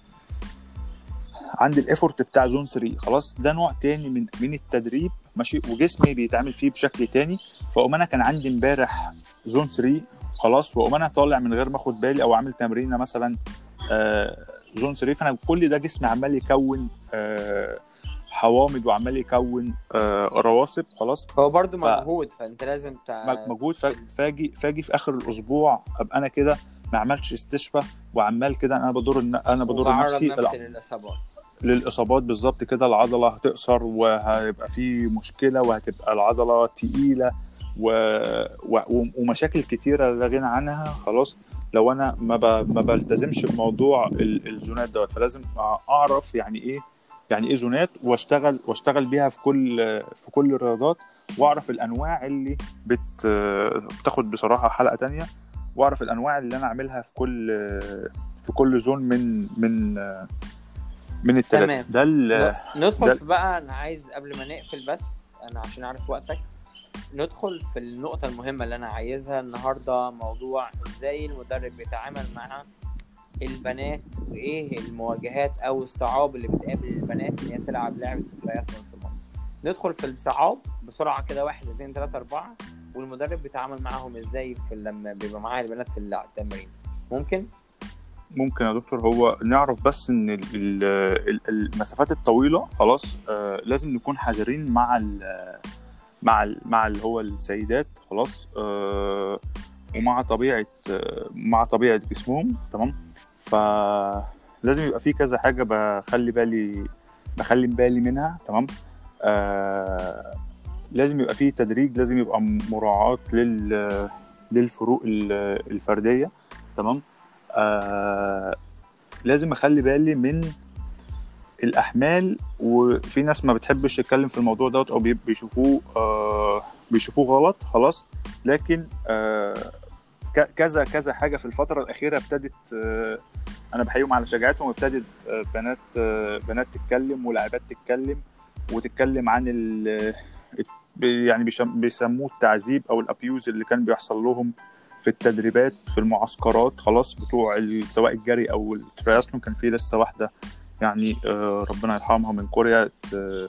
عند الايفورت بتاع زون 3 خلاص ده نوع تاني من من التدريب ماشي وجسمي بيتعامل فيه بشكل تاني فاقوم انا كان عندي امبارح زون 3 خلاص واقوم انا طالع من غير ما اخد بالي او عامل تمرينه مثلا آه زون 3 فانا كل ده جسمي عمال يكون آه حوامض وعمال يكون آه رواسب خلاص هو برضو ف- مجهود فانت لازم تع... مجهود فا- فاجي فاجي في اخر الاسبوع ابقى انا كده ما عملتش استشفاء وعمال كده انا بدور انا بدور وبعرض نفسي نفسي للاصابات للاصابات بالظبط كده العضله هتقصر وهيبقى في مشكله وهتبقى العضله تقيله و... و... ومشاكل كتيره لا غنى عنها خلاص لو انا ما, ب... ما بلتزمش بموضوع ال... الزونات دوت فلازم اعرف يعني ايه يعني ايه زونات واشتغل واشتغل بيها في كل في كل الرياضات واعرف الانواع اللي بت... بتاخد بصراحه حلقه تانية واعرف الانواع اللي انا اعملها في كل في كل زون من من من الثلاثه تمام. ده ال- ندخل ده- في بقى انا عايز قبل ما نقفل بس انا عشان اعرف وقتك ندخل في النقطة المهمة اللي أنا عايزها النهاردة موضوع إزاي المدرب بيتعامل مع البنات وإيه المواجهات أو الصعاب اللي بتقابل البنات إن هي تلعب لعبة الترياثلون في مصر. ندخل في الصعاب بسرعة كده واحد اتنين تلاتة أربعة والمدرب بيتعامل معاهم إزاي في لما بيبقى معاه البنات في التمرين. ممكن؟ ممكن يا دكتور هو نعرف بس ان ال- ال- ال- المسافات الطويله خلاص آه لازم نكون حذرين مع ال- مع ال- مع اللي هو السيدات خلاص آه ومع طبيعه آه مع طبيعه جسمهم تمام فلازم يبقى في كذا حاجه بخلي بالي بخلي بالي منها تمام آه لازم يبقى في تدريج لازم يبقى مراعاة لل للفروق ال- الفردية تمام آه لازم اخلي بالي من الاحمال وفي ناس ما بتحبش تتكلم في الموضوع دوت او بي- بيشوفوه آه بيشوفوه غلط خلاص لكن آه ك- كذا كذا حاجه في الفتره الاخيره ابتدت آه انا بحييهم على شجاعتهم ابتدت آه بنات آه بنات تتكلم ولاعبات تتكلم وتتكلم عن ال يعني بيشم- بيسموه التعذيب او الابيوز اللي كان بيحصل لهم في التدريبات في المعسكرات خلاص بتوع ال- سواء الجري او الترياسلون كان في لسه واحده يعني آه، ربنا يرحمها من كوريا آه،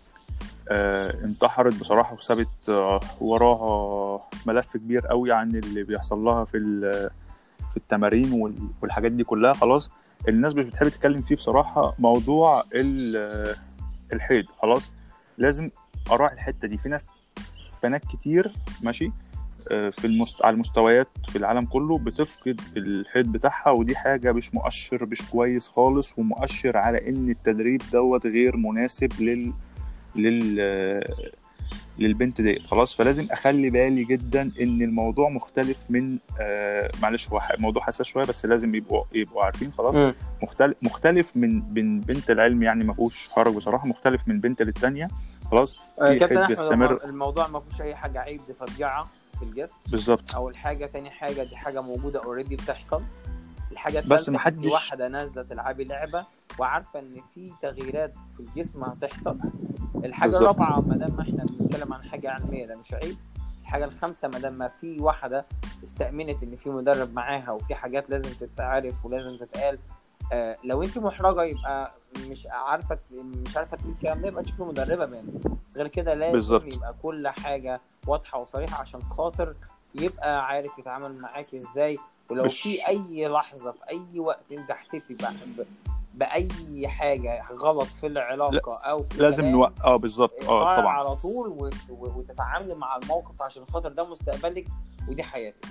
آه، انتحرت بصراحه وسابت آه، وراها ملف كبير قوي عن اللي بيحصل لها في ال- في التمارين وال- والحاجات دي كلها خلاص الناس مش بتحب تتكلم فيه بصراحه موضوع ال- الحيض خلاص لازم اراعي الحته دي في ناس بنات كتير ماشي آه، في المست... على المستويات في العالم كله بتفقد الحيض بتاعها ودي حاجه مش مؤشر مش كويس خالص ومؤشر على ان التدريب دوت غير مناسب لل لل آه، للبنت ديت خلاص فلازم اخلي بالي جدا ان الموضوع مختلف من آه معلش هو ح- موضوع حساس شويه بس لازم يبقوا يبقوا عارفين خلاص مم. مختلف مختلف من من بنت العلم يعني ما فيهوش حرج بصراحه مختلف من بنت للتانيه خلاص آه، في كابتن حد احمد يستمر. هو الموضوع ما فيهوش اي حاجه عيب دي فظيعه في الجسم بالظبط اول حاجه تاني حاجه دي حاجه موجوده اوريدي بتحصل الحاجه بس التالتة محدش- انت واحده نازله تلعبي لعبه وعارفه ان في تغييرات في الجسم هتحصل الحاجه بالظبط. الرابعه ما دام ما احنا بنتكلم عن حاجه علميه ده مش عيب الحاجه الخامسه ما دام ما في واحده استأمنت ان في مدرب معاها وفي حاجات لازم تتعرف ولازم تتقال آه لو انت محرجه يبقى مش عارفه مش عارفه تقولي الكلام ده يبقى تشوفي مدربه منه غير كده لازم بالظبط. يبقى كل حاجه واضحه وصريحه عشان خاطر يبقى عارف يتعامل معاك ازاي ولو مش- في اي لحظه في اي وقت انت حسيتي ب- ب- باي حاجه غلط في العلاقه او في لازم الكلام، نوقف اه بالظبط اه طالع طبعا على طول وت- و- وتتعاملي مع الموقف عشان خاطر ده مستقبلك ودي حياتك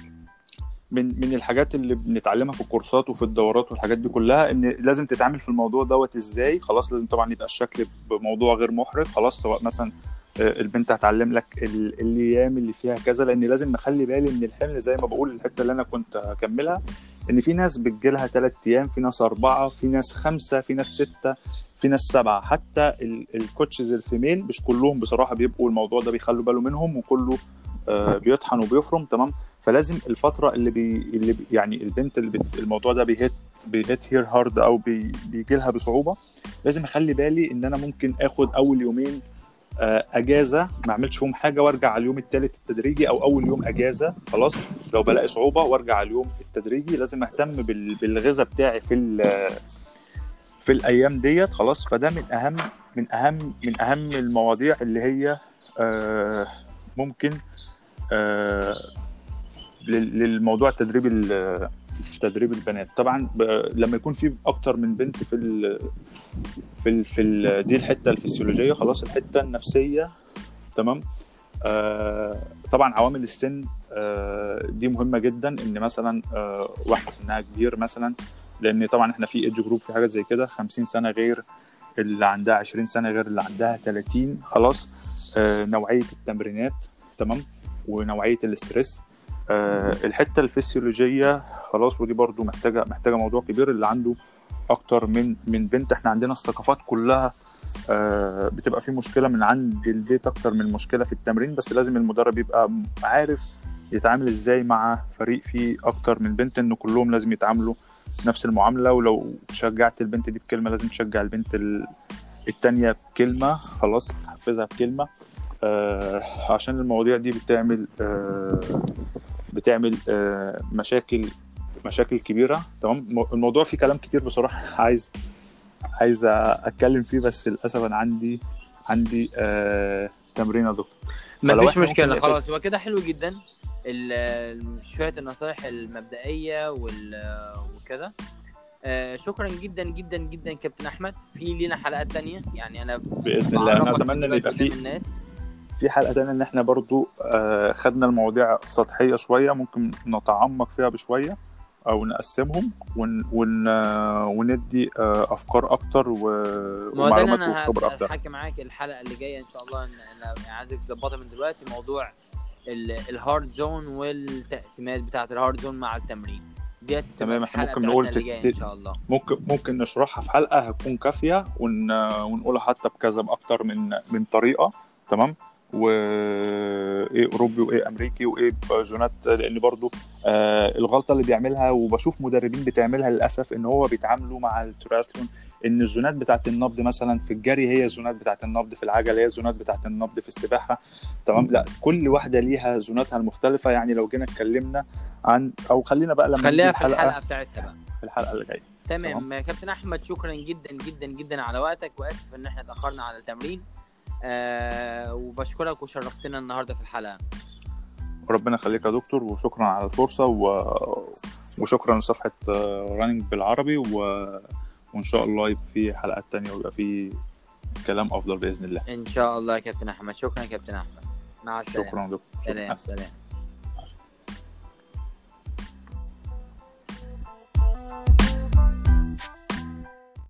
من من الحاجات اللي بنتعلمها في الكورسات وفي الدورات والحاجات دي كلها ان لازم تتعامل في الموضوع دوت ازاي خلاص لازم طبعا يبقى الشكل بموضوع غير محرج خلاص سواء مثلا آه، البنت هتعلم لك ال- الايام اللي فيها كذا لان لازم نخلي بالي من الحمل زي ما بقول الحته اللي انا كنت هكملها ان في ناس بتجيلها ثلاث ايام في ناس اربعه في ناس خمسه في ناس سته في ناس سبعه حتى ال- الكوتشز الفيميل مش كلهم بصراحه بيبقوا الموضوع ده بيخلوا باله منهم وكله آه، بيطحن وبيفرم تمام فلازم الفتره اللي بي اللي بي يعني البنت اللي بت الموضوع ده بيهت بيهت هير هارد او بي بيجي لها بصعوبه لازم اخلي بالي ان انا ممكن اخد اول يومين آه، اجازه ما اعملش فيهم حاجه وارجع على اليوم الثالث التدريجي او اول يوم اجازه خلاص لو بلاقي صعوبه وارجع على اليوم التدريجي لازم اهتم بال- بالغذاء بتاعي في ال- في الايام ديت خلاص فده من اهم من اهم من اهم المواضيع اللي هي آه، ممكن آه، لل- للموضوع التدريب ال- تدريب البنات طبعا ب- لما يكون في اكتر من بنت في ال في ال في ال دي الحته الفسيولوجيه خلاص الحته النفسيه تمام آه طبعا عوامل السن آه دي مهمه جدا ان مثلا آه واحده سنها كبير مثلا لان طبعا احنا في ايدج جروب في حاجات زي كده 50 سنه غير اللي عندها 20 سنه غير اللي عندها 30 خلاص آه نوعيه التمرينات تمام ونوعيه الاسترس آه الحته الفسيولوجيه خلاص ودي برضو محتاجه محتاجه موضوع كبير اللي عنده اكتر من من بنت احنا عندنا الثقافات كلها آه بتبقى في مشكله من عند البيت اكتر من مشكله في التمرين بس لازم المدرب يبقى عارف يتعامل ازاي مع فريق فيه اكتر من بنت ان كلهم لازم يتعاملوا نفس المعامله ولو شجعت البنت دي بكلمه لازم تشجع البنت ال- التانية بكلمه خلاص تحفزها بكلمه آه عشان المواضيع دي بتعمل آه بتعمل آه مشاكل مشاكل كبيره تمام م- الموضوع فيه كلام كتير بصراحه عايز عايز اتكلم فيه بس للاسف انا عندي عندي آه تمرين يا دكتور فلو مفيش إحنا ممكن مشكله نقفل- خلاص هو كده حلو جدا ال- ال- شويه النصائح المبدئيه وال وكده آه، شكرا جدا جدا جدا كابتن احمد في لينا حلقات تانية يعني انا باذن الله انا بعرفك اتمنى ان دلوقتي يبقى قدام فيه الناس في حلقه تانية ان احنا برضو آه، خدنا المواضيع السطحيه شويه ممكن نتعمق فيها بشويه او نقسمهم ون ون آه، وندي آه، افكار اكتر و- ما هو ده اللي ومعلومات انا وخبره هبقى اكتر احكي معاك الحلقه اللي جايه ان شاء الله ان انا عايزك تظبطها من دلوقتي موضوع ال- الهارد زون والتقسيمات بتاعه الهارد زون مع التمرين ديت تبقى تمام، احنا الحلقة ممكن نقول بتاعتنا اللي تت- جايه ان شاء الله ممكن ممكن نشرحها في حلقه هتكون كافيه ون... ونقولها حتى بكذا باكتر من من طريقه تمام وايه اوروبي وايه امريكي وايه زونات لان برضو آه الغلطه اللي بيعملها وبشوف مدربين بتعملها للاسف ان هو بيتعاملوا مع التراثلون ان الزونات بتاعت النبض مثلا في الجري هي الزونات بتاعت النبض في العجله هي الزونات بتاعت النبض في السباحه تمام لا كل واحده ليها زوناتها المختلفه يعني لو جينا اتكلمنا عن او خلينا بقى لما خليها نيجي في الحلقه بتاعتها بقى في الحلقه اللي جايه تمام كابتن احمد شكرا جدا جدا جدا على وقتك واسف ان احنا اتاخرنا على التمرين آه وبشكرك وشرفتنا النهارده في الحلقه ربنا يخليك يا دكتور وشكرا على الفرصة و... وشكرا لصفحة رانينج بالعربي و... وإن شاء الله يبقى في حلقات تانية ويبقى في كلام أفضل بإذن الله ان شاء الله يا كابتن احمد شكرا يا كابتن احمد مع السلامه شكرا يا دكتور سلام شكرا. سلام